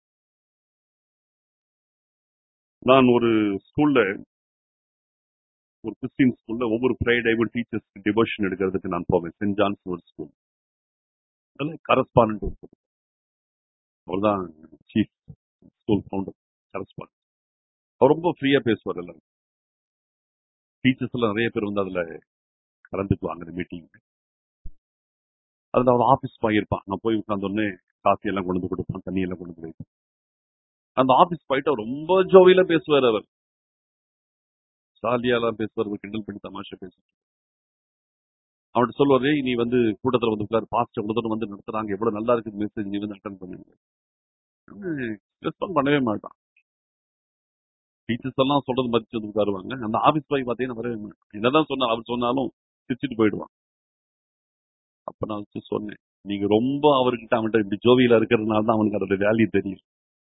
நான் ஒரு ஸ்கூல்ல ஒரு கிறிஸ்டின் ஸ்கூல்ல ஒவ்வொரு ஃப்ரைடேவும் டீச்சர்ஸ் டிவோஷன் எடுக்கிறதுக்கு நான் போவேன் சென்ட் ஜான்ஸ் ஒரு ஸ்கூல் அதில் கரஸ்பாண்ட் இருக்குது அவர் தான் சீஃப் ஸ்கூல் ஃபவுண்டர் கரஸ்பாண்ட் அவர் ரொம்ப ஃப்ரீயா பேசுவார் எல்லாரும் டீச்சர்ஸ் எல்லாம் நிறைய பேர் வந்து அதுல கலந்துக்குவாங்க அந்த மீட்டிங் அதுல அவர் ஆபீஸ் போயிருப்பான் நான் போய் உட்கார்ந்த உடனே காஃபி எல்லாம் கொண்டு வந்து கொடுப்பான் தண்ணி எல்லாம் கொண்டு வந்து வைப்பான் அந்த ஆபீஸ் போயிட்டு ரொம்ப ஜோவியில பேசுவார் அவர் ஜாலியாலாம் பேசுவார் கிண்டல் பண்ணி தமாஷா பேசுவார் அவன்கிட்ட சொல்லுவாரு "ஏய், நீ வந்து கூட்டத்துல வந்து உட்கார் பாஸ்ட் எவ்வளவு தூரம் வந்து நடத்துறாங்க எவ்வளவு நல்லா இருக்குது மெசேஜ் நீ வந்து அட்டன் பண்ணுங்க ரெஸ்பாண்ட் பண்ணவே மாட்டான் டீச்சர்ஸ் எல்லாம் சொல்றது மதிச்சு வந்து உட்காருவாங்க அந்த ஆபீஸ் பாய் பார்த்தீங்கன்னா வரவே மாட்டான் என்னதான் சொன்னா அவர் சொன்னாலும் சிரிச்சிட்டு போயிடுவான் அப்ப நான் வச்சு சொன்னேன் நீங்க ரொம்ப அவர்கிட்ட அவன்கிட்ட இப்படி ஜோவியில இருக்கிறதுனால தான் அவனுக்கு அதோட வேல்யூ தெரியும்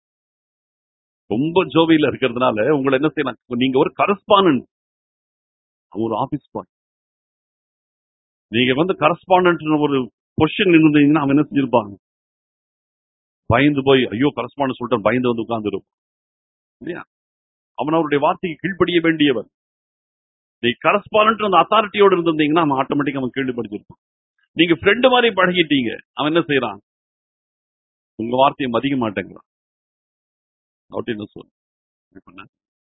ரொம்ப ஜோவியில இருக்கிறதுனால உங்களை என்ன செய்யலாம் நீங்க ஒரு கரஸ்பாண்டன்ட் ஒரு ஆபீஸ் பாய் நீங்க வந்து கரஸ்பாண்டன்ட் ஒரு பொசிஷன் இருந்தீங்கன்னா அவன் என்ன செஞ்சிருப்பாங்க பயந்து போய் ஐயோ கரஸ்பாண்டன்ட் சொல்லிட்டு பயந்து வந்து உட்கார்ந்துரும் இல்லையா அவன் அவருடைய வார்த்தைக்கு கீழ்ப்படிய வேண்டியவன் நீ கரஸ்பாண்டன்ட் அந்த அத்தாரிட்டியோட இருந்திருந்தீங்கன்னா அவன் ஆட்டோமேட்டிக் அவன் கீழ்ப்படிச்சிருப்பான் நீங்க ஃப்ரெண்டு மாதிரி பழகிட்டீங்க அவன் என்ன செய்யறான் உங்க வார்த்தையை மதிக்க மாட்டேங்கிறான் அவர்ட்ட என்ன சொல் இப்படி பண்ண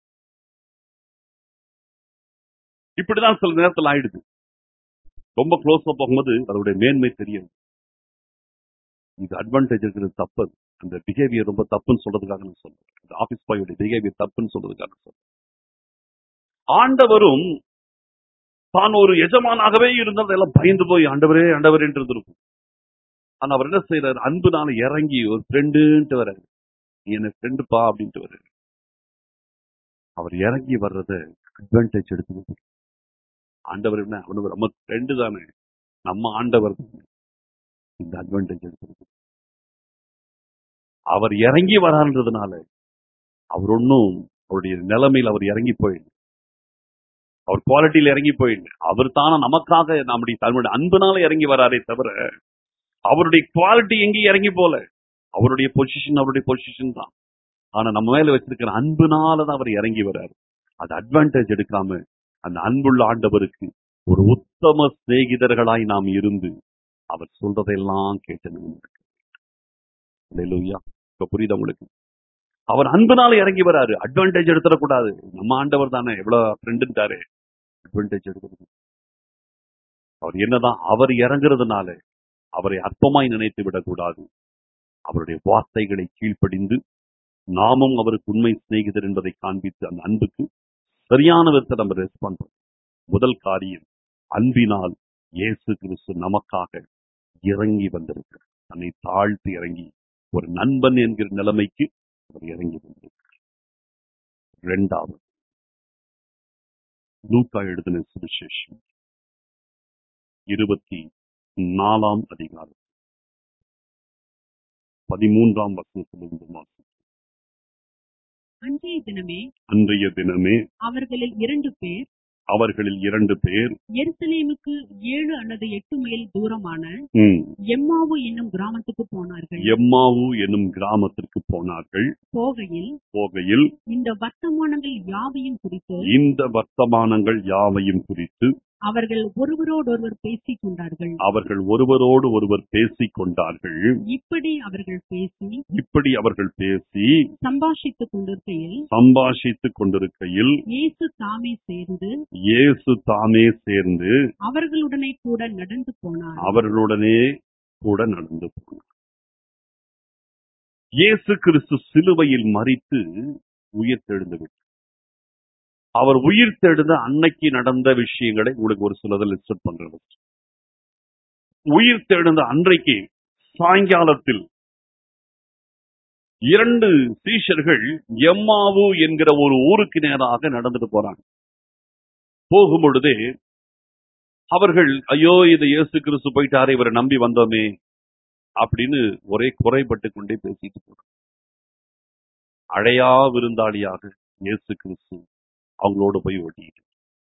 இப்படிதான் சில நேரத்தில் ஆயிடுது ரொம்ப க்ளோஸா போகும்போது அதோடைய மேன்மை தெரியும் இது அட்வான்டேஜ் இருக்கிறது தப்பு அது. அந்த பிஹேவியர் ரொம்ப தப்புன்னு சொல்றதுக்காக நான் சொல்றேன் இந்த ஆபீஸ் பாயோட பிஹேவியர் தப்புன்னு சொல்றதுக்காக நான் சொல்றேன் ஆண்டவரும் தான் ஒரு எஜமானாகவே இருந்தால் எல்லாம் பயந்து போய் ஆண்டவரே ஆண்டவரே என்று இருந்திருக்கும் ஆனா அவர் என்ன செய்யறாரு அன்புனால இறங்கி ஒரு ஃப்ரெண்டுன்ட்டு வர்றாரு நீ என்ன ஃப்ரெண்டுப்பா அப்படின்ட்டு வர்றாரு அவர் இறங்கி வர்றத அட்வான்டேஜ் எடுத்துக்கிட்டு ஆண்டவர் என்ன அவனு நம்ம ஃப்ரெண்டு தானே நம்ம ஆண்டவர் தானே. இந்த அட்வான்டேஜ் எடுத்துக்கிட்டு அவர் இறங்கி வரான்றதுனால அவர் ஒன்றும் அவருடைய நிலைமையில் அவர் இறங்கி போயிடல அவர் குவாலிட்டியில் இறங்கி போயிடல அவர் தானே நமக்காக நம்முடைய தன்னுடைய அன்புனால இறங்கி வராரே தவிர அவருடைய குவாலிட்டி எங்கேயும் இறங்கி போல அவருடைய பொசிஷன் அவருடைய பொசிஷன் தான் ஆனா நம்ம மேல வச்சிருக்கிற அன்புனால தான் அவர் இறங்கி வராரு அது அட்வான்டேஜ் எடுக்காம அந்த அன்புள்ள ஆண்டவருக்கு ஒரு உத்தம சிநேகிதர்களாய் நாம் இருந்து அவர் சொல்றதெல்லாம் கேட்டு இல்லையா இப்ப புரியுதா உங்களுக்கு அவர் அன்புனால இறங்கி வராரு அட்வான்டேஜ் எடுத்துடக்கூடாது நம்ம ஆண்டவர் தானே எவ்வளவு ஃப்ரெண்டுட்டாரு அட்வான்டேஜ் எடுக்கிறது அவர் என்னதான் அவர் இறங்குறதுனால அவரை அற்பமாய் நினைத்து விடக்கூடாது அவருடைய வார்த்தைகளை கீழ்ப்படிந்து நாமும் அவருக்கு உண்மை சிநேகிதர் என்பதை காண்பித்து அந்த அன்புக்கு சரியான விதத்தை நம்ம ரெஸ்பாண்ட் பண்ணணும் முதல் காரியம் அன்பினால் இயேசு கிறிஸ்து நமக்காக இறங்கி வந்திருக்கிறார் தன்னை தாழ்த்தி இறங்கி ஒரு நண்பன் என்கிற நிலைமைக்கு அவர் இறங்கி வந்திருக்கிறார் இரண்டாவது லூக்கா எழுதின சுவிசேஷம் இருபத்தி நாலாம் அதிகாரம் பதிமூன்றாம் வசனத்திலிருந்து வாசி. அன்றைய தினமே அன்றைய தினமே அவர்களில் இரண்டு பேர் அவர்களில் இரண்டு பேர் எருசலேமுக்கு ஏழு அல்லது எட்டு மைல் தூரமான ம், எம்மாவு என்னும் கிராமத்துக்கு போனார்கள் எம்மாவு என்னும் கிராமத்திற்கு போனார்கள் போகையில் போகையில் இந்த வர்த்தமானங்கள் யாவையும் குறித்து இந்த வர்த்தமானங்கள் யாவையும் குறித்து அவர்கள் ஒருவரோடொருவர் பேசிக் கொண்டார்கள் அவர்கள் ஒருவரோடு ஒருவர் பேசிக் கொண்டார்கள் இப்படி அவர்கள் பேசி இப்படி அவர்கள் பேசி சம்பாஷித்துக் கொண்டிருக்கையில் சம்பாஷித்துக் கொண்டிருக்கையில் இயேசு தாமே சேர்ந்து இயேசு தாமே சேர்ந்து அவர்களுடனே கூட நடந்து போனார் அவர்களுடனே கூட நடந்து போனார் இயேசு கிறிஸ்து சிலுவையில் மறித்து உயிர் தெழுந்து விட்டார் அவர் உயிர் தெழுந்த அன்னைக்கு நடந்த விஷயங்களை உங்களுக்கு ஒரு சிலதை லிஸ்ட் பண்றது உயிர் தெழுந்த அன்றைக்கு சாயங்காலத்தில் இரண்டு சீஷர்கள் எம்மாவு என்கிற ஒரு ஊருக்கு நேராக நடந்துட்டு போறாங்க போகும் பொழுதே அவர்கள் ஐயோ இது இயேசு கிறிஸ்து போயிட்டாரே இவரை நம்பி வந்தோமே அப்படின்னு ஒரே குறைபட்டு கொண்டே பேசிட்டு போறாங்க அழையா விருந்தாளியாக இயேசு கிறிஸ்து அவங்களோட போய் ஓட்டிட்டு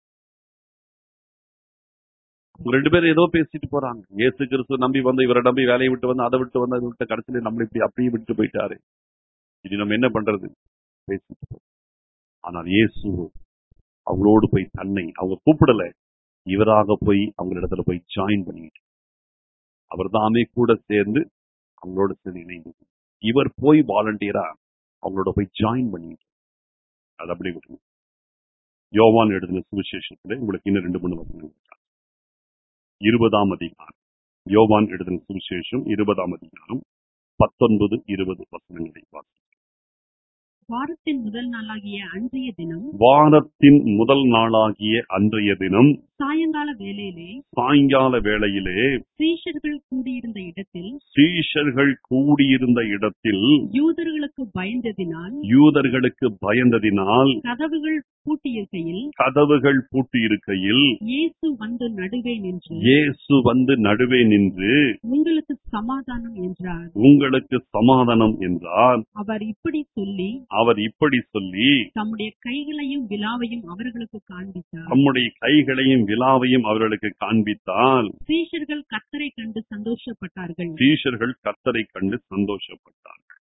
அவங்க ரெண்டு பேரும் ஏதோ பேசிட்டு போறாங்க இயேசு கிறிஸ்து நம்பி வந்து இவரை நம்பி வேலையை விட்டு வந்து அதை விட்டு வந்து அதை விட்டு கடைசியில நம்மளை இப்படி அப்படியே விட்டு போயிட்டாரு இது நம்ம என்ன பண்றது பேசிட்டு போறோம் ஆனால் இயேசு அவங்களோடு போய் தன்னை அவங்க கூப்பிடல இவராக போய் அவங்க இடத்துல போய் ஜாயின் பண்ணிட்டு அவர் தாமே கூட சேர்ந்து அவங்களோட சேர்ந்து இணைந்து இவர் போய் வாலண்டியரா அவங்களோட போய் ஜாயின் பண்ணிட்டு அது அப்படி விட்டுருங்க யோவான் எழுதின சுவிசேஷத்துல உங்களுக்கு இன்னும் ரெண்டு மூணு வசனங்கள் இருக்கு. இருபதாம் அதிகாரம் யோவான் எழுதின சுவிசேஷம் இருபதாம் அதிகாரம் பத்தொன்பது இருபது வசனங்களை வாசி வாரத்தின் முதல் நாளாகிய அன்றைய தினம் வாரத்தின் முதல் நாளாகிய அன்றைய தினம் சாயங்கால வேளையிலே சாயங்கால வேளையிலே சீஷர்கள் கூடியிருந்த இடத்தில் சீஷர்கள் கூடியிருந்த இடத்தில் யூதர்களுக்கு பயந்ததினால் யூதர்களுக்கு பயந்ததினால் கதவுகள் பூட்டியிருக்கையில் கதவுகள் பூட்டியிருக்கையில் இயேசு வந்து நடுவே நின்று இயேசு வந்து நடுவே நின்று உங்களுக்கு சமாதானம் என்றார் உங்களுக்கு சமாதானம் என்றார் அவர் இப்படி சொல்லி அவர் இப்படி சொல்லி தம்முடைய கைகளையும் விலாவையும் அவர்களுக்கு காண்பித்தார் தம்முடைய கைகளையும் விலாவையும் அவர்களுக்கு காண்பித்தால் சீஷர்கள் கத்தரை கண்டு சந்தோஷப்பட்டார்கள் சீஷர்கள் கர்த்தரை கண்டு சந்தோஷப்பட்டார்கள்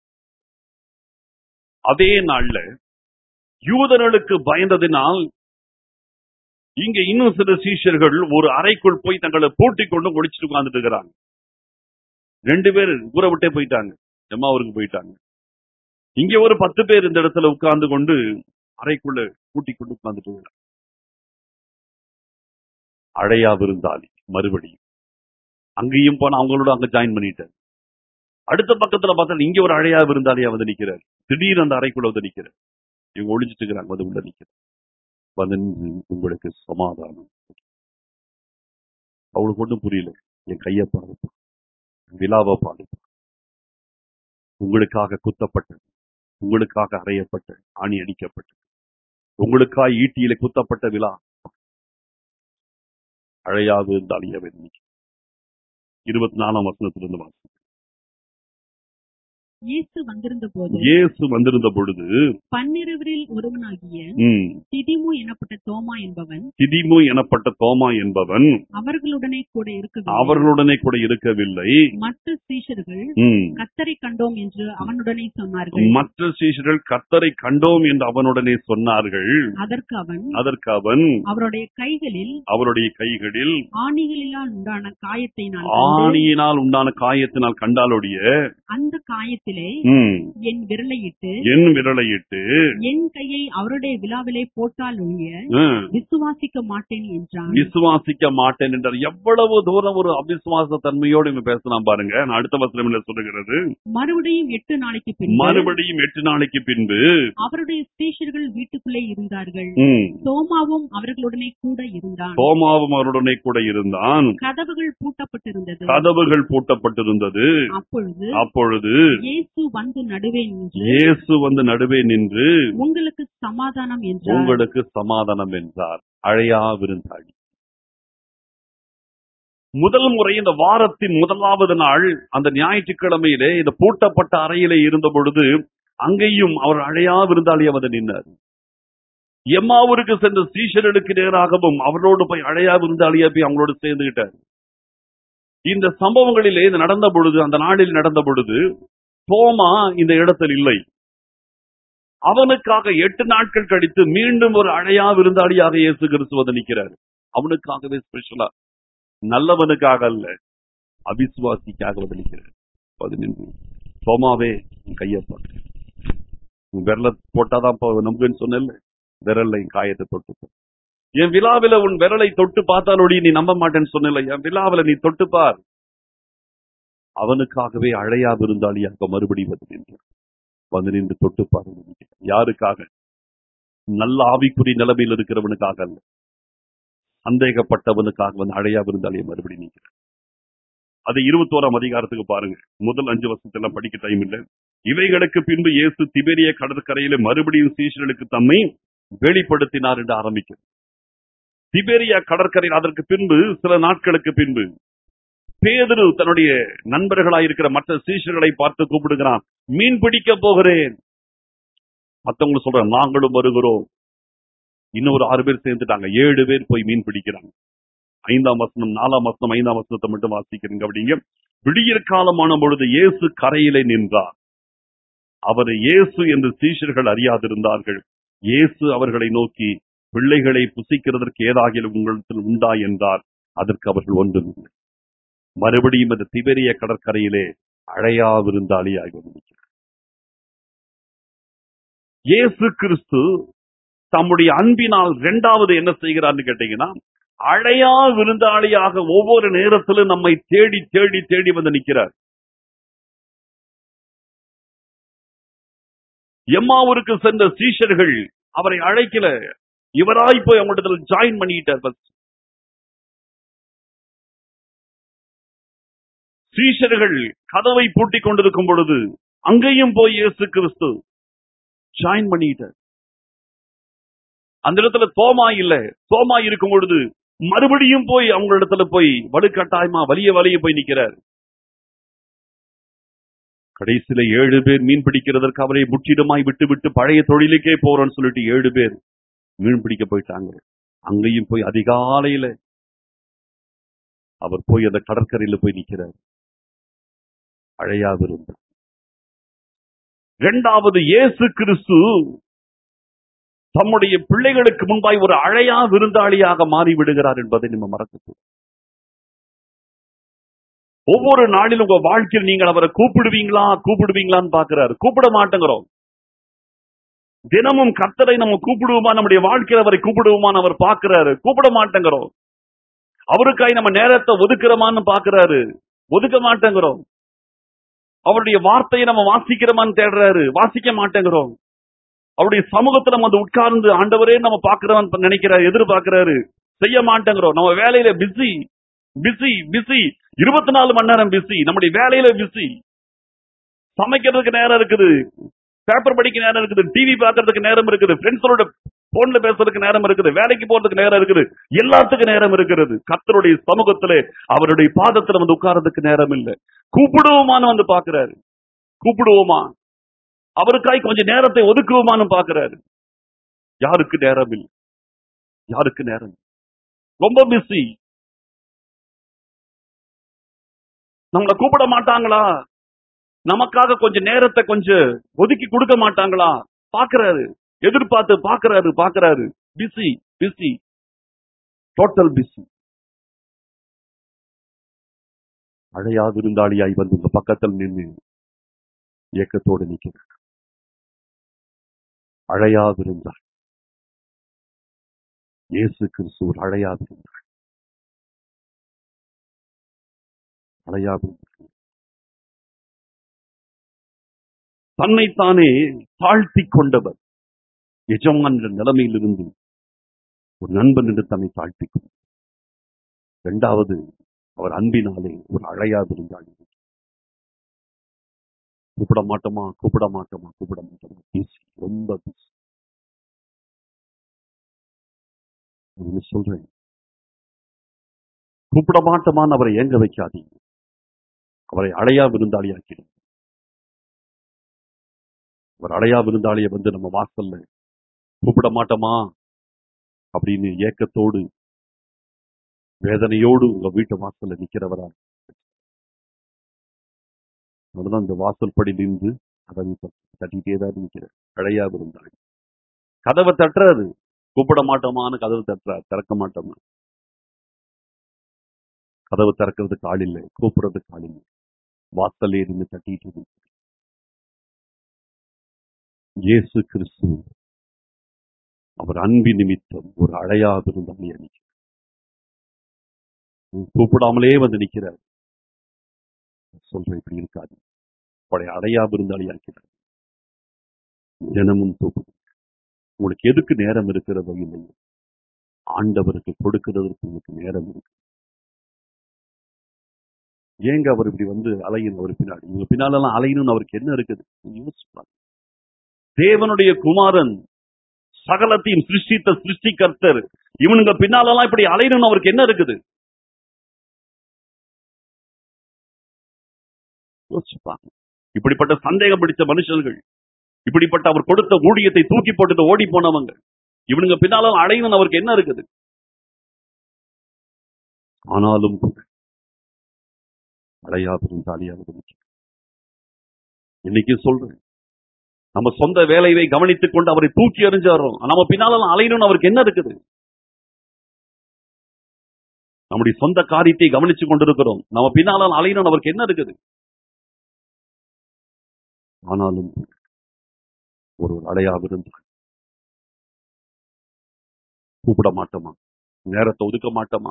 அதே நாள்ல யூதர்களுக்கு பயந்ததினால் இங்க இன்னும் சில சீஷர்கள் ஒரு அறைக்குள் போய் தங்களை பூட்டிக் கொண்டு ஒழிச்சிட்டு உட்கார்ந்துட்டு இருக்கிறாங்க ரெண்டு பேர் ஊரை விட்டே போயிட்டாங்க ஜம்மாவூருக்கு போயிட்டாங்க இங்க ஒரு பத்து பேர் இந்த இடத்துல உட்கார்ந்து கொண்டு அறைக்குள்ள பூட்டிக் கொண்டு உட்கார்ந்துட்டு இருக்கிறாங்க. அழையா விருந்தாளி மறுபடியும் அங்கேயும் போனா அவங்களோட அங்க ஜாயின் பண்ணிட்டார் அடுத்த பக்கத்துல பார்த்தா இங்க ஒரு அழையா விருந்தாளியா வந்து நிக்கிறார் திடீர் அந்த அறைக்குள்ள வந்து நிக்கிறார் இவங்க ஒளிஞ்சிட்டு இருக்கிறாங்க வந்து உள்ள நிக்கிறார் வந்து நின்று உங்களுக்கு சமாதானம் அவளுக்கு ஒன்றும் புரியல என் கையை பாருப்பா விழாவை பாருப்பா உங்களுக்காக குத்தப்பட்டது உங்களுக்காக அறையப்பட்ட ஆணி அடிக்கப்பட்டது உங்களுக்காக ஈட்டியில குத்தப்பட்ட விழா அழையா விருந்தாளியா வந்து இருபத்தி நாலாம் வசனத்திலிருந்து வாசி இயேசு வந்திருந்த போது இயேசு வந்திருந்த பொழுது பன்னிருவரில் ஒருவனாகிய ம், திதிமு எனப்பட்ட தோமா என்பவன் திதிமு எனப்பட்ட தோமா என்பவன் அவர்களுடனே கூட இருக்கவில்லை அவர்களுடனே கூட இருக்கவில்லை மற்ற சீஷர்கள் ம், கத்தரை கண்டோம் என்று அவனுடனே சொன்னார்கள் மற்ற சீஷர்கள் கர்த்தரை கண்டோம் என்று அவனுடனே சொன்னார்கள் அதற்கு அவன் அதற்கு அவன் அவருடைய கைகளில் அவருடைய கைகளில் ஆணிகளிலால் உண்டான காயத்தை நான் கண்டு, ஆணியினால் உண்டான காயத்தினால் கண்டாலொடிய அந்த காயத்திலே ம், என் விரலையிட்டு என் விரலையிட்டு என் கையை அவருடைய விழாவிலே போட்டால் ஒழிய ம், விசுவாசிக்க மாட்டேன் என்றான் விசுவாசிக்க மாட்டேன் என்றார் எவ்வளவு தூரம் ஒரு அவிசுவாச தன்மையோடு இவங்க பேசலாம் பாருங்க நான் அடுத்த வசனம் சொல்லுகிறது மறுபடியும் எட்டு நாளைக்கு பின்பு மறுபடியும் எட்டு நாளைக்கு பின்பு அவருடைய சீஷர்கள் வீட்டுக்குள்ளே இருந்தார்கள் ம், தோமாவும் அவர்களுடனே கூட இருந்தான் தோமாவும் அவருடனே கூட இருந்தான் கதவுகள் பூட்டப்பட்டிருந்தது கதவுகள் பூட்டப்பட்டிருந்தது அப்பொழுது அப்பொழுது இயேசு வந்து நடுவே நின்று இயேசு வந்து நடுவே நின்று உங்களுக்கு சமாதானம் என்றார் உங்களுக்கு சமாதானம் என்றார் அழையா விருந்தாளி முதல் முறை இந்த வாரத்தின் முதலாவது நாள் அந்த ஞாயிற்றுக்கிழமையிலே இந்த பூட்டப்பட்ட அறையிலே இருந்த பொழுது அங்கேயும் அவர் அழையா விருந்தாளியா வந்து நின்றார் எம்மாவூருக்கு சென்ற சீஷர்களுக்கு நேராகவும் அவரோடு போய் அழையா விருந்தாளியா போய் அவங்களோடு சேர்ந்துகிட்டார் இந்த சம்பவங்களிலே இது நடந்த பொழுது அந்த நாளில் நடந்த பொழுது தோமா இந்த இடத்தில் இல்லை அவனுக்காக எட்டு நாட்கள் கழித்து மீண்டும் ஒரு அழையா விருந்தாளியாக இயேசு கிறிஸ்து வந்து நிற்கிறார் அவனுக்காகவே ஸ்பெஷலா நல்லவனுக்காக அல்ல அவிசுவாசிக்காக வந்து நிற்கிறார் பதினெண்டு சோமாவே உன் கையை பாரு உன் விரல போட்டாதான் போ- நமக்குன்னு சொன்னேன்ல விரல்ல என் காயத்தை தொட்டு பாரு. என் விழாவில உன் விரலை தொட்டு பார்த்தாலோடி நீ நம்ப மாட்டேன்னு சொன்னல என் விழாவில நீ தொட்டு பார் அவனுக்காகவே அழையா விருந்தாளியாக மறுபடியும் வந்து நின்றார் வந்து நின்று தொட்டு பாருங்க யாருக்காக நல்ல ஆவிக்குறி நிலைமையில் இருக்கிறவனுக்காக அல்ல சந்தேகப்பட்டவனுக்காக வந்து அழையா விருந்தாளியை மறுபடியும் நீக்கிறார் அது இருபத்தோராம் அதிகாரத்துக்கு பாருங்க முதல் அஞ்சு வருஷத்தெல்லாம் படிக்க டைம் இல்ல இவைகளுக்கு பின்பு இயேசு திபெரிய கடற்கரையில மறுபடியும் சீஷர்களுக்கு தம்மை வெளிப்படுத்தினார் என்று ஆரம்பிக்கிறது திபெரியா கடற்கரையில் அதற்கு பின்பு சில நாட்களுக்கு பின்பு பேதுரு தன்னுடைய நண்பர்களாயிருக்கிற மற்ற சீஷர்களை பார்த்து கூப்பிடுகிறான் மீன் பிடிக்க போகிறேன் மத்தவங்க சொல்றாங்க நாங்களும் வருகிறோம் இன்னும் ஒரு ஆறு பேர் சேர்ந்துட்டாங்க ஏழு பேர் போய் மீன் பிடிக்கிறாங்க ஐந்தாம் வசனம் நாலாம் வசனம் ஐந்தாம் வசனத்தை மட்டும் வாசிக்கிறீங்க அப்படிங்க விடியற் காலமான பொழுது இயேசு கரையிலே நின்றார் அவர் இயேசு என்று சீஷர்கள் அறியாதிருந்தார்கள் இயேசு அவர்களை நோக்கி பிள்ளைகளை புசிக்கிறதற்கு ஏதாகிலும் உங்களிடத்தில் உண்டா என்றார் அதற்கு அவர்கள் ஒன்றுமில்லை மறுபடியும் இந்த திபெரிய கடற்கரையிலே அழையா விருந்தாளியாகி வந்திருக்கிறார் இயேசு கிறிஸ்து தம்முடைய அன்பினால் இரண்டாவது என்ன செய்கிறார்னு கேட்டீங்கன்னா அழையா விருந்தாளியாக ஒவ்வொரு நேரத்திலும் நம்மை தேடி தேடி தேடி வந்து நிற்கிறார் எம்மாவூருக்கு சென்ற சீஷர்கள் அவரை அழைக்கல இவராய் போய் அவங்களிடத்துல ஜாயின் பண்ணிட்டார் first. சீஷர்கள் கதவை பூட்டிக் கொண்டிருக்கும் பொழுது அங்கேயும் போய் இயேசு கிறிஸ்து ஜாயின் பண்ணிட்டார் அந்த இடத்துல தோமா இல்ல தோமா இருக்கும் பொழுது மறுபடியும் போய் அவங்க இடத்துல போய் வலுக்கட்டாயமா வலிய வலிய போய் நிக்கிறார் கடைசியில ஏழு பேர் மீன் பிடிக்கிறதற்கு அவரை முற்றிலுமாய் விட்டு விட்டு பழைய தொழிலுக்கே போறோம்னு சொல்லிட்டு ஏழு பேர் மீன் பிடிக்க போயிட்டாங்க அங்கேயும் போய் அதிகாலையில அவர் போய் அந்த கடற்கரையில போய் நிக்கிறார் அழையாவிருந்தார் இரண்டாவது இயேசு கிறிஸ்து தம்முடைய பிள்ளைகளுக்கு முன்பாய் ஒரு அழையா விருந்தாளியாக மாறி விடுகிறார் என்பதை நம்ம மறக்க ஒவ்வொரு நாளிலும் உங்க வாழ்க்கையில் நீங்கள் அவரை கூப்பிடுவீங்களா கூப்பிடுவீங்களான்னு பாக்குறாரு கூப்பிட மாட்டேங்கிறோம் தினமும் கர்த்தரை நம்ம கூப்பிடுவோமா நம்முடைய வாழ்க்கையில் அவரை கூப்பிடுவோமான்னு அவர் பார்க்கிறாரு கூப்பிட மாட்டேங்கிறோம் அவருக்காய் நம்ம நேரத்தை ஒதுக்குறோமான்னு பாக்குறாரு ஒதுக்க மாட்டேங்கிறோம் அவருடைய வார்த்தையை நம்ம வாசிக்கிறோமான்னு தேடுறாரு வாசிக்க மாட்டேங்கிறோம் அவருடைய சமூகத்துல நம்ம வந்து உட்கார்ந்து ஆண்டவரே நம்ம பாக்குறோம் நினைக்கிறாரு எதிர்பார்க்கிறாரு செய்ய மாட்டேங்கிறோம் நம்ம வேலையில பிஸி பிஸி பிஸி இருபத்தி நாலு மணி நேரம் பிஸி நம்முடைய வேலையில பிஸி சமைக்கிறதுக்கு நேரம் இருக்குது பேப்பர் படிக்க நேரம் இருக்குது டிவி பார்க்கறதுக்கு நேரம் இருக்குது ஃப்ரெண்ட்ஸோட போன்ல பேசுறதுக்கு நேரம் இருக்குது வேலைக்கு போறதுக்கு நேரம் இருக்குது எல்லாத்துக்கும் நேரம் இருக்கிறது கர்த்தருடைய சமூகத்திலே அவருடைய பாதத்துல வந்து உட்கார்றதுக்கு நேரம் இல்லை கூப்பிடுவோமான்னு வந்து பாக்குறாரு கூப்பிடுவோமா அவருக்காய் கொஞ்சம் நேரத்தை ஒதுக்குவோமான்னு பாக்குறாரு யாருக்கு நேரம் இல்லை யாருக்கு நேரம் இல்லை? ரொம்ப பிஸி நம்மளை கூப்பிட மாட்டாங்களா நமக்காக கொஞ்சம் நேரத்தை கொஞ்சம் ஒதுக்கி கொடுக்க மாட்டாங்களா பாக்குறாரு எதிர்பார்த்து பாக்குறாரு பாக்குறாரு பிஸி பிஸி டோட்டல் பிஸி அழையா விருந்தாளியாய் வந்து உங்க பக்கத்தில் நின்று ஏக்கத்தோடு நிற்கிறார் அழையா விருந்தாள் இயேசு கிறிஸ்து ஒரு அழையா விருந்தாள் அழையா விருந்தாள் தன்னைத்தானே தாழ்த்தி கொண்டவர் எஜமான் என்ற நிலைமையிலிருந்து ஒரு நண்பன் என்று தன்னை தாழ்த்தி கொண்டார் இரண்டாவது அவர் அன்பினாலே ஒரு அழையா விருந்தாள் கூப்பிட மாட்டோமா கூப்பிட மாட்டோமா கூப்பிட மாட்டோமா பிஸி ரொம்ப பிஸி ஒண்ணு சொல்றேன் கூப்பிட மாட்டோமான்னு அவரை ஏங்க வைக்காதீங்க அவரை அழையா விருந்தாளியாக்கிடும் அவர் அழையா விருந்தாளியை வந்து நம்ம வாசல்ல கூப்பிட மாட்டோமா அப்படின்னு ஏக்கத்தோடு வேதனையோடு உங்க வீட்டு வாசல்ல நிக்கிறவரா அதனாலதான் இந்த வாசல் படி நின்று கதவை தட்டிட்டே தான் நிற்கிறார் அழையா விருந்தாளி கதவை தட்டுறாரு கூப்பிட மாட்டோமான்னு கதவு தட்டுறாரு திறக்க மாட்டோமா கதவு திறக்கிறதுக்கு ஆள் இல்லை கூப்பிடுறதுக்கு ஆள் இல்லை வாசல்ல இருந்து தட்டிட்டு இருக்கு இயேசு கிறிஸ்து அவர் அன்பி நிமித்தம் ஒரு அழையா விருந்தாளி அணிக்கிறார் கூப்பிடாமலே வந்து நிற்கிறார் சொல்றேன் இப்படி இருக்காது பழைய அடையா விருந்தாளி இருக்கிறார் தினமும் தூக்கு உங்களுக்கு எதுக்கு நேரம் இருக்கிறதோ இல்லை ஆண்டவருக்கு கொடுக்கிறதுக்கு உங்களுக்கு நேரம் இருக்கு ஏங்க அவர் இப்படி வந்து அலையணும் அவர் பின்னாடி இவங்க பின்னாலெல்லாம் அலையணும்னு அவருக்கு என்ன இருக்குது யோசிச்சு பாருங்க. தேவனுடைய குமாரன் சகலத்தையும் சிருஷ்டித்த சிருஷ்டிகர்த்தர் இவனுங்க பின்னாலெல்லாம் இப்படி அலையணும்னு அவருக்கு என்ன இருக்குது யோசிச்சுப்பாங்க இப்படிப்பட்ட சந்தேகம் பிடிச்ச மனுஷர்கள் இப்படிப்பட்ட அவர் கொடுத்த ஊழியத்தை தூக்கி போட்டுட்டு ஓடி போனவங்க இவனுங்க பின்னாலும் அடையணும்னு அவருக்கு என்ன இருக்குது ஆனாலும் கூட அடையா பெருந்தாலியாக இன்னைக்கு சொல்றேன் நம்ம சொந்த வேலையை கவனித்துக் கொண்டு அவரை தூக்கி எறிஞ்சாரோம் நம்ம பின்னாலும் அலையணும்னு அவருக்கு என்ன இருக்குது நம்முடைய சொந்த காரியத்தை கவனிச்சு கொண்டிருக்கிறோம் நம்ம பின்னாலும் அலையணும்னு அவருக்கு என்ன இருக்குது ஆனாலும் ஒரு அடையாக இருந்தால் கூப்பிட மாட்டோமா நேரத்தை ஒதுக்க மாட்டோமா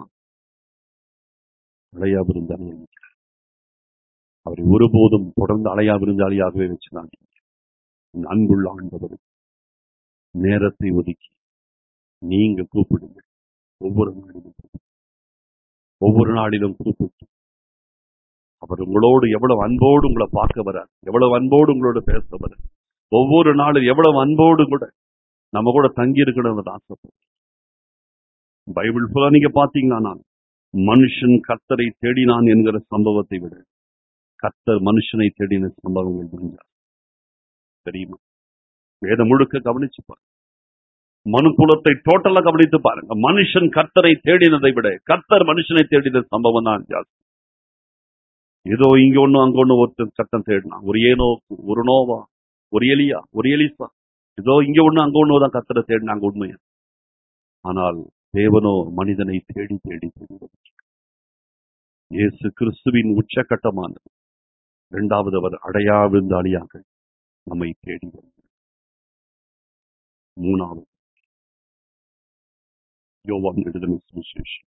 அலையா விருந்தாளி அவரை ஒருபோதும் தொடர்ந்து அலையா விருந்தாளியாகவே வச்சுதான் என் அன்புள்ள ஆண்டவர் நேரத்தை ஒதுக்கி நீங்க கூப்பிடுங்க ஒவ்வொரு நாளிலும் ஒவ்வொரு நாளிலும் கூப்பிட்டு அவர் உங்களோடு எவ்வளவு அன்போடு உங்களை பார்க்க வரார் எவ்வளவு அன்போடு உங்களோட பேச வரார் ஒவ்வொரு நாளும் எவ்வளவு அன்போடு கூட நம்ம கூட தங்கி இருக்கணும்னு ஆசைப்படுறேன் பைபிள் ஃபுல்லா நீங்க பாத்தீங்கன்னா நான் மனுஷன் கர்த்தரை தேடினான் என்கிற சம்பவத்தை விட கர்த்தர் மனுஷனை தேடின சம்பவங்கள் புரிஞ்சார் தெரியுமா வேதம் முழுக்க கவனிச்சு பாருங்க மனு குலத்தை டோட்டலா கவனித்து பாருங்க மனுஷன் கர்த்தரை தேடினதை விட கர்த்தர் மனுஷனை தேடின சம்பவம் தான் ஜாஸ்தி ஏதோ இங்க ஒண்ணு அங்க ஒண்ணு ஒருத்தர் சட்டம் தேடினான் ஒரு ஏனோ ஒரு நோவா ஒரு எலியா ஒரு எலிசா ஏதோ இங்க ஒண்ணு அங்க ஒண்ணு தான் கர்த்தரை தேடினாங்க உண்மையா ஆனால் தேவனோ மனிதனை தேடி தேடி தேடி வந்தார். இயேசு கிறிஸ்துவின் உச்சகட்டமானது இரண்டாவது அவர் அடையா விருந்தாளியாக நம்மை தேடி வந்தார். மூணாவது யோவான் எழுதின சுவிசேஷம்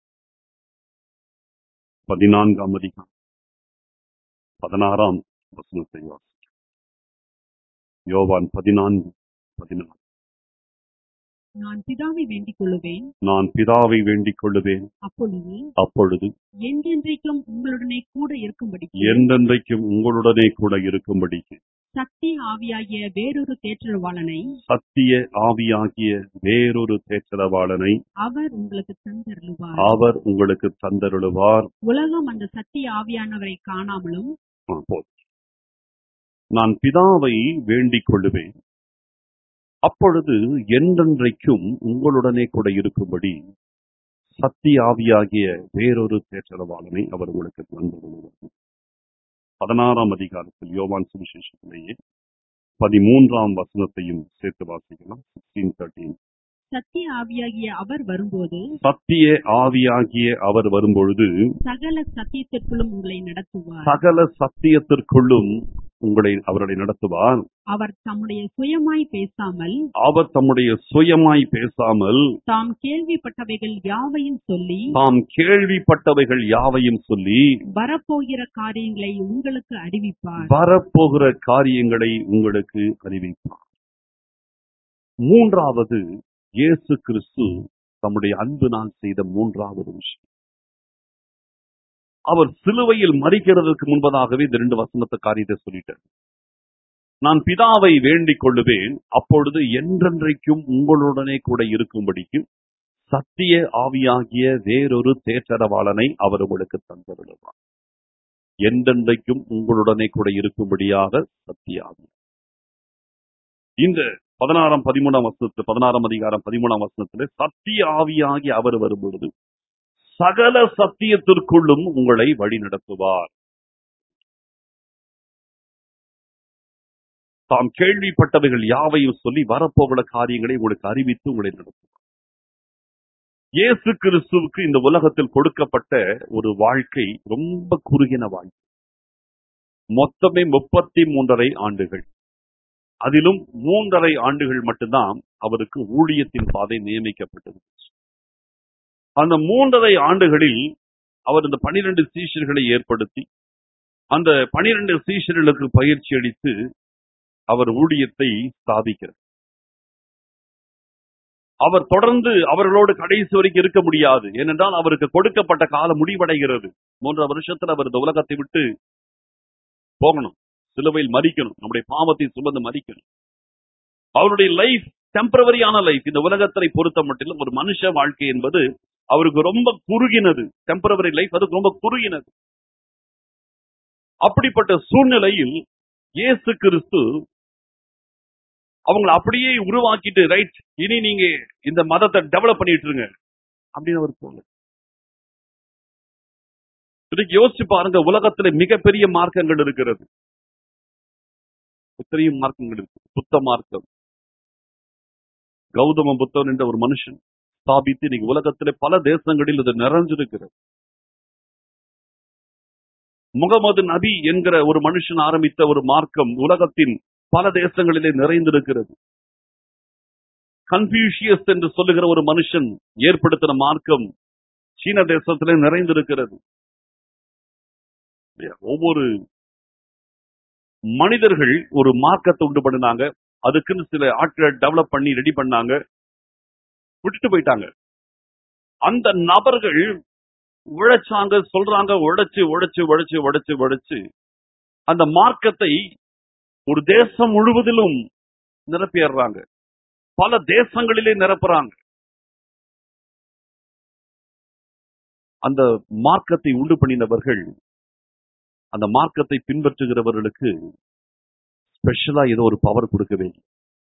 பதினான்காம் அதிகாரம் பதினாறாம் வசனத்தை வாசி யோவான் பதினான்கு பதினாறு நான் பிதாவை வேண்டிக் கொள்ளுவேன் நான் பிதாவை வேண்டிக் கொள்ளுவேன் அப்பொழுது அப்பொழுது என்றென்றைக்கும் உங்களுடனே கூட இருக்கும்படி என்றென்றைக்கும் உங்களுடனே கூட இருக்கும்படிக்கு சத்திய ஆவியாகிய வேறொரு தேற்றவாளனை சத்திய ஆவியாகிய வேறொரு தேற்றரவாளனை அவர் உங்களுக்கு தந்தருளுவார் அவர் உங்களுக்கு தந்தருளுவார் உலகம் அந்த சத்திய ஆவியானவரை காணாமலும் ஆ, போதும். நான் பிதாவை வேண்டிக் கொள்ளுவேன் அப்பொழுது என்றென்றைக்கும் உங்களுடனே கூட இருக்கும்படி சத்திய ஆவியாகிய வேறொரு தேற்றரவாளனை அவர் உங்களுக்கு தந்தருளுவார் பதினாறாம் அதிகாரத்தில் யோவான் சுவிசேஷத்திலேயே பதிமூன்றாம் வசனத்தையும் சேர்த்து வாசிக்கலாம் சிக்ஸ்டீன் தேர்ட்டீன் சத்திய ஆவியாகிய அவர் வரும்போது சத்திய ஆவியாகிய அவர் வரும்பொழுது சகல சத்தியத்திற்குள்ளும் உங்களை நடத்துவார் சகல சத்தியத்திற்குள்ளும் உங்களை அவர்களை நடத்துவார் அவர் தம்முடைய சுயமாய் பேசாமல் அவர் தம்முடைய சுயமாய் பேசாமல் தாம் கேள்விப்பட்டவைகள் யாவையும் சொல்லி தாம் கேள்விப்பட்டவைகள் யாவையும் சொல்லி வரப்போகிற காரியங்களை உங்களுக்கு அறிவிப்பார் வரப்போகிற காரியங்களை உங்களுக்கு அறிவிப்பார் மூன்றாவது இயேசு கிறிஸ்து தம்முடைய அன்பினால் செய்த மூன்றாவது விஷயம் அவர் சிலுவையில் மறிக்கிறதுக்கு முன்பதாகவே இந்த ரெண்டு வசனத்தை காரியத்தை சொல்லிட்டார் நான் பிதாவை வேண்டிக் கொள்ளுவேன் அப்பொழுது என்றென்றைக்கும் உங்களுடனே கூட இருக்கும்படிக்கு சத்திய ஆவியாகிய வேறொரு தேற்றரவாளனை அவர் உங்களுக்கு தந்தருளுவார் என்றென்றைக்கும் உங்களுடனே கூட இருக்கும்படியாக சத்திய ஆவி இந்த பதினாறாம் பதிமூணாம் வசனத்துல பதினாறாம் அதிகாரம் பதிமூணாம் வசனத்துல சத்திய ஆவியாகி அவர் வரும்பொழுது சகல சத்தியத்திற்குள்ளும் உங்களை வழி நடத்துவார் தாம் கேள்விப்பட்டவைகள் யாவையும் சொல்லி வரப்போகிற காரியங்களை உங்களுக்கு அறிவித்து உங்களை நடத்துவார் இயேசு கிறிஸ்துவுக்கு இந்த உலகத்தில் கொடுக்கப்பட்ட ஒரு வாழ்க்கை ரொம்ப குறுகின வாழ்க்கை மொத்தமே முப்பத்தி மூன்றரை ஆண்டுகள் அதிலும் மூன்றரை ஆண்டுகள் மட்டும்தான் அவருக்கு ஊழியத்தின் பாதை நியமிக்கப்பட்டது அந்த மூன்றரை ஆண்டுகளில் அவர் இந்த பனிரெண்டு சீஷர்களை ஏற்படுத்தி அந்த பனிரெண்டு சீஷர்களுக்கு பயிற்சி அளித்து அவர் ஊழியத்தை ஸ்தாபிக்கிறார் அவர் தொடர்ந்து அவர்களோடு கடைசி வரைக்கும் இருக்க முடியாது ஏனென்றால் அவருக்கு கொடுக்கப்பட்ட காலம் முடிவடைகிறது மூன்றரை வருஷத்துல அவர் இந்த உலகத்தை விட்டு போகணும் சிலுவையில் மறிக்கணும் நம்முடைய பாவத்தை சுமந்து மறிக்கணும் அவருடைய லைஃப் டெம்பரவரியான லைஃப் இந்த உலகத்தை பொறுத்த மட்டிலும் ஒரு மனுஷ வாழ்க்கை என்பது அவருக்கு ரொம்ப குறுகினது டெம்பரவரி லைஃப் அதுக்கு ரொம்ப குறுகினது அப்படிப்பட்ட சூழ்நிலையில் இயேசு கிறிஸ்து அவங்களை அப்படியே உருவாக்கிட்டு ரைட் இனி நீங்க இந்த மதத்தை டெவலப் பண்ணிட்டு இருங்க அப்படின்னு அவர் போல இன்னைக்கு யோசிச்சு பாருங்க உலகத்துல மிகப்பெரிய மார்க்கங்கள் இருக்கிறது எத்தனையோ மார்க்கங்கள் இருக்கு புத்த மார்க்கம் கௌதம புத்தன் என்ற ஒரு மனுஷன் ஸ்தாபித்து இன்னைக்கு உலகத்திலே பல தேசங்களில் இது நிறைஞ்சிருக்கிறது முகமது நபி என்கிற ஒரு மனுஷன் ஆரம்பித்த ஒரு மார்க்கம் உலகத்தின் பல தேசங்களிலே நிறைந்திருக்கிறது கன்ஃபியூஷியஸ் என்று சொல்லுகிற ஒரு மனுஷன் ஏற்படுத்தின மார்க்கம் சீன தேசத்திலே நிறைந்திருக்கிறது ஒவ்வொரு மனிதர்கள் ஒரு மார்க்கத்தை உண்டு பண்ணினாங்க அதுக்குன்னு சில ஆட்களை டெவலப் பண்ணி ரெடி பண்ணாங்க விட்டுட்டு போயிட்டாங்க அந்த நபர்கள் உழைச்சாங்க சொல்றாங்க உழைச்சு உழைச்சு உழைச்சு உழைச்சு உழைச்சு அந்த மார்க்கத்தை ஒரு தேசம் முழுவதிலும் நிரப்பிடுறாங்க பல தேசங்களிலே நிரப்புறாங்க அந்த மார்க்கத்தை உண்டு பண்ணினவர்கள் அந்த மார்க்கத்தை பின்பற்றுகிறவர்களுக்கு ஸ்பெஷலா ஏதோ ஒரு பவர் கொடுக்கவே இல்லை.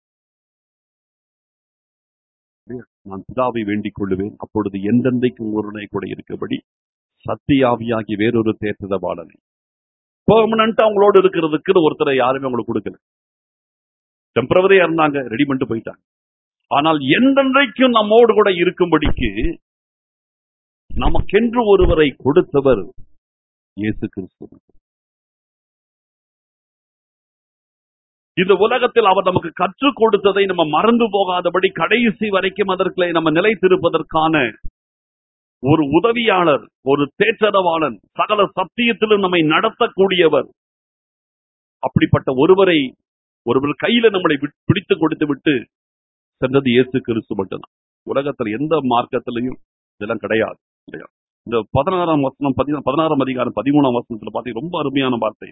நான் பிதாவை வேண்டிக் கொள்ளுவேன் அப்பொழுது எந்தெந்தைக்கும் ஒருனை கூட இருக்கபடி சத்தியாவியாகி வேறொரு தேற்றத பாலனை பெர்மனண்டா அவங்களோட இருக்கிறதுக்கு ஒருத்தரை யாருமே அவங்களுக்கு கொடுக்கல டெம்பரவரியா இருந்தாங்க ரெடி பண்ணிட்டு போயிட்டாங்க ஆனால் என்றென்றைக்கும் நம்மோடு கூட இருக்கும்படிக்கு நமக்கென்று ஒருவரை கொடுத்தவர் இயேசு கிறிஸ்து இந்த உலகத்தில் அவர் நமக்கு கற்றுக் கொடுத்ததை நம்ம மறந்து போகாதபடி கடைசி வரைக்கும் அதற்குள்ளே நம்ம நிலைத்திருப்பதற்கான ஒரு உதவியாளர் ஒரு தேற்றரவாளன் சகல சத்தியத்திலும் நம்மை நடத்தக்கூடியவர் அப்படிப்பட்ட ஒருவரை ஒருவர் கையில நம்மளை விட்- பிடித்து கொடுத்து விட்டு சென்றது இயேசு கிறிஸ்து மட்டும்தான் உலகத்துல எந்த மார்க்கத்திலையும் இதெல்லாம் கிடையாது கிடையாது இந்த பதினாறாம் வசனம் பதி- பதினாறாம் அதிகாரம் பதிமூணாம் வசனத்துல பார்த்தீங்க ரொம்ப அருமையான வார்த்தை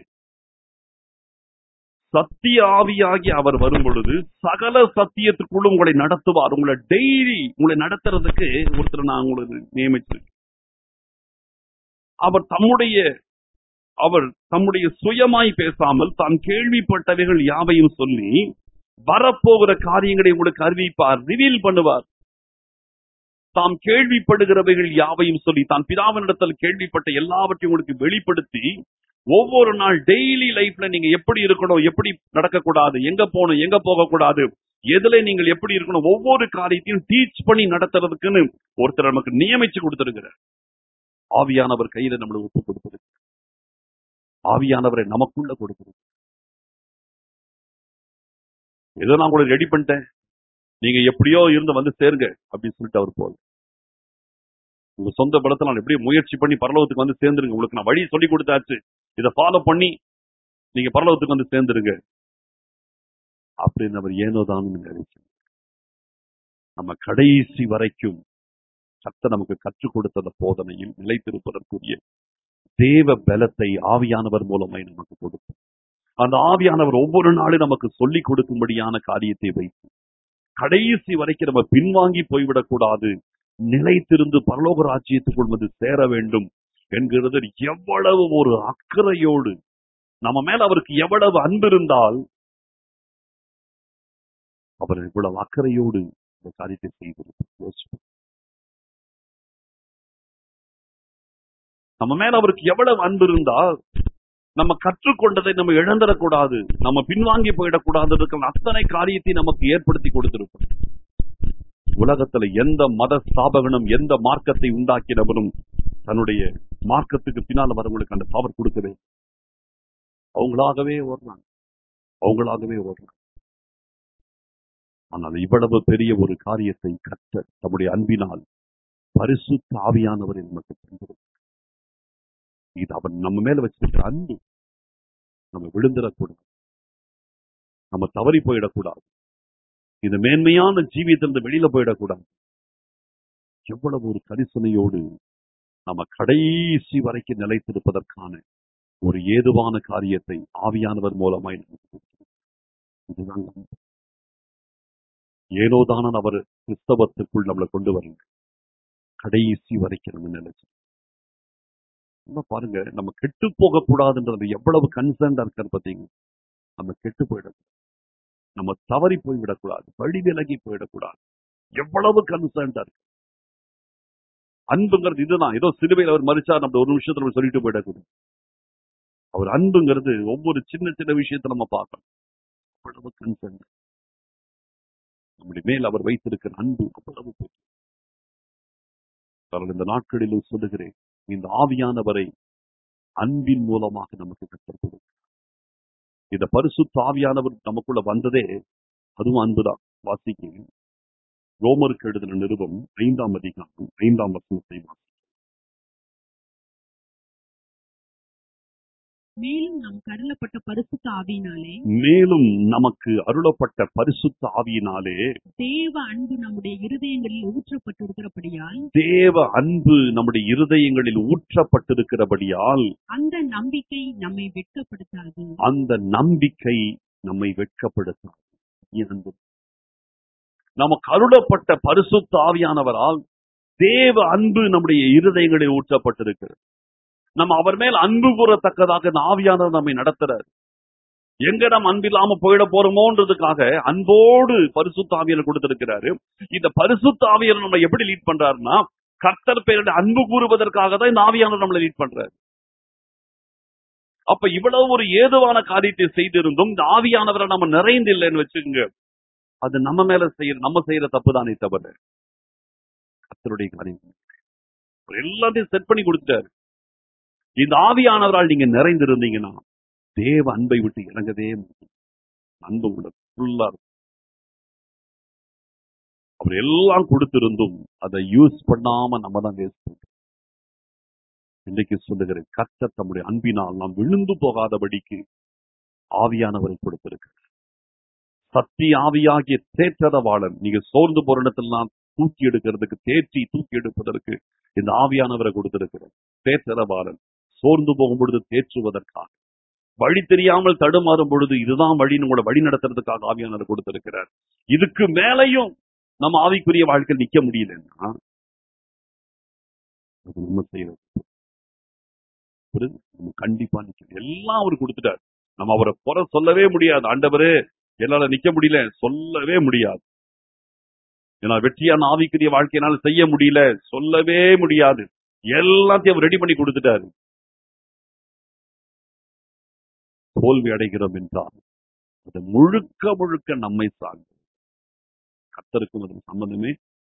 சத்திய ஆவியாகி அவர் வரும் பொழுது சகல சத்தியத்துக்குள்ள உங்களை நடத்துவார் உங்களை டெய்லி உங்களை நடத்துறதுக்கு ஒருத்தர் நான் உங்களுக்கு நியமிச்சிருக்கேன் அவர் தம்முடைய அவர் தம்முடைய சுயமாய் பேசாமல் தான் கேள்விப்பட்டவைகள் யாவையும் சொல்லி வரப்போகிற காரியங்களை உங்களுக்கு அறிவிப்பார் ரிவீல் பண்ணுவார் தாம் கேள்விப்படுகிறவைகள் யாவையும் சொல்லி தான் பிதாவினிடத்தில் கேள்விப்பட்ட எல்லாவற்றையும் உங்களுக்கு வெளிப்படுத்தி ஒவ்வொரு நாள் டெய்லி லைஃப்ல நீங்க எப்படி இருக்கணும் எப்படி நடக்கக்கூடாது எங்க போகணும் எங்க போகக்கூடாது எதுல நீங்கள் எப்படி இருக்கணும் ஒவ்வொரு காரியத்தையும் டீச் பண்ணி நடத்துறதுக்குன்னு ஒருத்தர் நமக்கு நியமிச்சு கொடுத்திருக்கிறார் ஆவியானவர் கையில நம்மளுக்கு ஒப்பு கொடுத்திருக்கு ஆவியானவரை நமக்குள்ள கொடுக்கிறது ஏதோ நான் கூட ரெடி பண்ணிட்டேன் நீங்க எப்படியோ இருந்து வந்து சேருங்க அப்படின்னு சொல்லிட்டு அவர் போகுது உங்க சொந்த பலத்தை நான் எப்படியும் முயற்சி பண்ணி பரலோகத்துக்கு வந்து சேர்ந்துருங்க உங்களுக்கு நான் வழி சொல்லி கொடுத்தாச்சு இதை ஃபாலோ பண்ணி நீங்க பரலோகத்துக்கு வந்து சேர்ந்துருங்க அப்படின்னு அவர் ஏனோதான் நினைச்சு நம்ம கடைசி வரைக்கும் கத்த நமக்கு கற்றுக் கொடுத்த அந்த போதனையில் நிலைத்திருப்பதற்குரிய தேவ பலத்தை ஆவியானவர் மூலமாய் நமக்கு கொடுக்கும் அந்த ஆவியானவர் ஒவ்வொரு நாளும் நமக்கு சொல்லிக் கொடுக்கும்படியான காரியத்தை வைத்து கடைசி வரைக்கும் நம்ம பின்வாங்கி போய்விடக்கூடாது நிலைத்திருந்து பரலோக ராஜ்யத்துக்குள் வந்து சேர வேண்டும் என்கிறது எவ்வளவு ஒரு அக்கறையோடு நம்ம மேல அவருக்கு எவ்வளவு அன்பு இருந்தால் அவர் இவ்வளவு அக்கறையோடு இந்த காரியத்தை செய்திருப்பார் நம்ம மேல அவருக்கு எவ்வளவு அன்பு இருந்தால் நம்ம கற்றுக்கொண்டதை நம்ம இழந்துடக்கூடாது நம்ம பின்வாங்கி போயிடக்கூடாததுக்கு அத்தனை காரியத்தை நமக்கு ஏற்படுத்தி கொடுத்திருப்பார் உலகத்துல எந்த மத ஸ்தாபகனும் எந்த மார்க்கத்தை உண்டாக்கினவனும் தன்னுடைய மார்க்கத்துக்கு பின்னால வரவங்களுக்கு அந்த பவர் கொடுக்கவே இல்லை. அவங்களாகவே ஓடுறாங்க அவங்களாகவே ஓடுறாங்க ஆனால் இவ்வளவு பெரிய ஒரு காரியத்தை கற்ற தம்முடைய அன்பினால் பரிசுத்த ஆவியானவரை நமக்கு தந்திருக்கிறார். இது அவன் நம்ம மேல வச்சிருக்கிற அன்பு நம்ம விழுந்துடக்கூடாது நம்ம தவறி போயிடக்கூடாது இந்த மேன்மையான ஜீவியத்திலிருந்து வெளியில போயிடக்கூடாது எவ்வளவு ஒரு கரிசனையோடு நம்ம கடைசி வரைக்கும் நிலைத்திருப்பதற்கான ஒரு ஏதுவான காரியத்தை ஆவியானவர் மூலமாய் நமக்கு கொடுக்கிறார். இதுதான் நம்பிக்கை. ஏனோதான அவர் கிறிஸ்தவத்துக்குள் நம்மளை கொண்டு வரல கடைசி வரைக்கும் நம்ம நிலைச்சு நம்ம பாருங்க நம்ம கெட்டு போக கூடாதுன்றது எவ்வளவு கன்சர்ன்டா இருக்காரு பாத்தீங்க நம்ம கெட்டு போயிடக்கூடாது நம்ம தவறி போய்விடக்கூடாது வழி விலகி போயிடக்கூடாது எவ்வளவு கன்சர்ன்டா இருக்கு அன்புங்கிறது இதுதான் ஏதோ சிலுவையில் அவர் மறிச்சா நம்ம ஒரு நிமிஷத்துல நம்ம சொல்லிட்டு போயிடக்கூடாது அவர் அன்புங்கிறது ஒவ்வொரு சின்ன சின்ன விஷயத்தை நம்ம பார்க்கணும் அவ்வளவு கன்சர்ன் நம்முடைய மேல் அவர் வைத்திருக்கிற அன்பு அவ்வளவு பெரியது. அதனால் இந்த நாட்களிலும் சொல்லுகிறேன் இந்த ஆவியானவரை அன்பின் மூலமாக நமக்கு கற்றுக் கொடுக்கும் இந்த பரிசுத்த ஆவியானவர் நமக்குள்ள வந்ததே அதுவும் அன்புதான் வாசிக்க ரோமருக்கு எழுதின நிருபம் ஐந்தாம் அதிகாரம் ஐந்தாம் வசனத்தை வாசி மேலும் நாம் கருளப்பட்ட பரிசுத்த ஆவியினாலே மேலும் நமக்கு அருளப்பட்ட பரிசுத்த ஆவியினாலே தேவ அன்பு நம்முடைய இருதயங்களில் ஊற்றப்பட்டிருக்கிறபடியால் தேவ அன்பு நம்முடைய இருதயங்களில் ஊற்றப்பட்டிருக்கிறபடியால் அந்த நம்பிக்கை நம்மை வெட்கப்படுத்தாது அந்த நம்பிக்கை நம்மை வெட்கப்படுத்தாது ஏன் அன்பு? நமக்கு அருளப்பட்ட பரிசுத்த ஆவியானவரால் தேவ அன்பு நம்முடைய இருதயங்களில் ஊற்றப்பட்டிருக்கிறது நம்ம அவர் மேல் அன்பு கூறத்தக்கதாக இந்த ஆவியானவர் நம்மை நடத்துறார் எங்க நம்ம அன்பில்லாம போயிட போறோமோன்றதுக்காக அன்போடு பரிசுத்த ஆவியனை கொடுத்திருக்கிறாரு இந்த பரிசுத்த ஆவியனை நம்ம எப்படி லீட் பண்றாருன்னா கர்த்தர் பேரில் அன்பு கூறுவதற்காக தான் இந்த ஆவியானவர் நம்மளை லீட் பண்றாரு அப்ப இவ்வளவு ஒரு ஏதுவான காரியத்தை செய்திருந்தும் இந்த ஆவியானவரை நம்ம நிறைந்து இல்லைன்னு வச்சுக்கோங்க அது நம்ம மேல செய்யற நம்ம செய்யற தப்பு தானே தவிர கர்த்தருடைய காரியம் அவர் எல்லாத்தையும் செட் பண்ணி கொடுத்துட்டாரு இந்த ஆவியானவரால் நீங்க நிறைந்திருந்தீங்கன்னா தேவ அன்பை விட்டு இறங்கவே முடியும் அன்பு உள்ளது ஃபுல்லா இருக்கும் அவர் எல்லாம் கொடுத்திருந்தும் அதை யூஸ் பண்ணாம நம்ம தான் வேஸ்ட் பண்றோம் இன்றைக்கு சொல்லுகிறேன் கர்த்தர் தம்முடைய அன்பினால் நாம் விழுந்து போகாதபடிக்கு ஆவியானவரை கொடுத்திருக்கிறார் சக்தி ஆவியாகிய தேற்றரவாளன் நீங்க சோர்ந்து போற இடத்தெல்லாம் தூக்கி எடுக்கிறதுக்கு தேற்றி தூக்கி எடுப்பதற்கு இந்த ஆவியானவரை கொடுத்திருக்கிறார் தேற்றரவாளன் சோர்ந்து போகும் பொழுது தேற்றுவதற்காக வழி தெரியாமல் தடுமாறும் பொழுது இதுதான் வழின்னு உங்களை வழி நடத்துறதுக்காக ஆவியானவர் கொடுத்திருக்கிறார் இதுக்கு மேலையும் நம்ம ஆவிக்குரிய வாழ்க்கை நிக்க முடியலன்னா அது நம்ம செய்யறது புரியுது? நம்ம கண்டிப்பா நிக்கணும் எல்லாம் அவர் கொடுத்துட்டார் நம்ம அவரை குறை சொல்லவே முடியாது ஆண்டவரே என்னால நிக்க முடியல சொல்லவே முடியாது ஏன்னா வெற்றியான ஆவிக்குரிய வாழ்க்கையினால செய்ய முடியல சொல்லவே முடியாது எல்லாத்தையும் அவர் ரெடி பண்ணி கொடுத்துட்டாரு தோல்வி அடைகிறோம் என்றால் அது முழுக்க முழுக்க நம்மை சார்ந்து கத்தருக்கும் அதன் சம்பந்தமே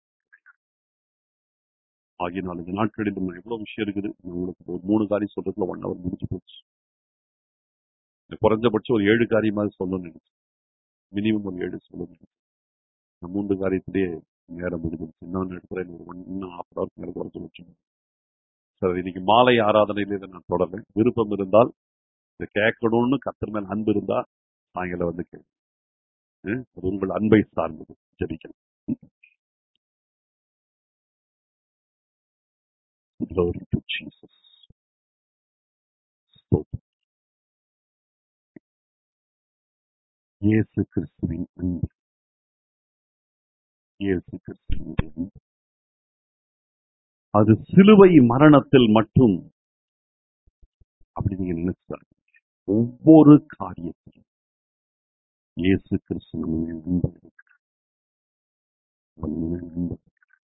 ஆகிய நாலு நாட்களில் நம்ம எவ்வளவு விஷயம் இருக்குது நான் உங்களுக்கு ஒரு மூணு காரியம் சொல்றதுல ஒன் ஹவர் முடிஞ்சு போச்சு இந்த குறைஞ்சபட்சம் ஒரு ஏழு காரியமாவது சொல்லணும்னு நினைச்சேன் மினிமம் ஒரு ஏழு சொல்லணும்னு நினைச்சேன் நான் மூன்று காரியத்திலேயே நேரம் முடிஞ்சிருச்சு இன்னொன்று எடுக்கிறேன் ஒரு ஒன் இன்னும் ஹாஃப் ஹவர் மேலே குறைஞ்சு வச்சு சார் இன்னைக்கு மாலை ஆராதனையில இதை நான் தொடர்றேன் விருப்பம் இருந்தால் இதை கேட்கணும்னு கத்தர் மேல் அன்பு இருந்தா சாயங்காலம் வந்து கேள்வி அது உங்கள் அன்பை சார்ந்தது ஜெபிக்கலாம் Glory to Jesus. ஸ்தோத்திரம். இயேசு கிறிஸ்துவின் அன்பு இயேசு கிறிஸ்துவின் அன்பு அது சிலுவை மரணத்தில் மட்டும் அப்படி நீங்க நினைச்சாங்க ஒவ்வொரு காரியத்திலும் இயேசு கிறிஸ்து நம்ம மேல் அன்பு இருக்கிறார். அவர் நம்ம மேல் அன்பு இருக்கிறார்.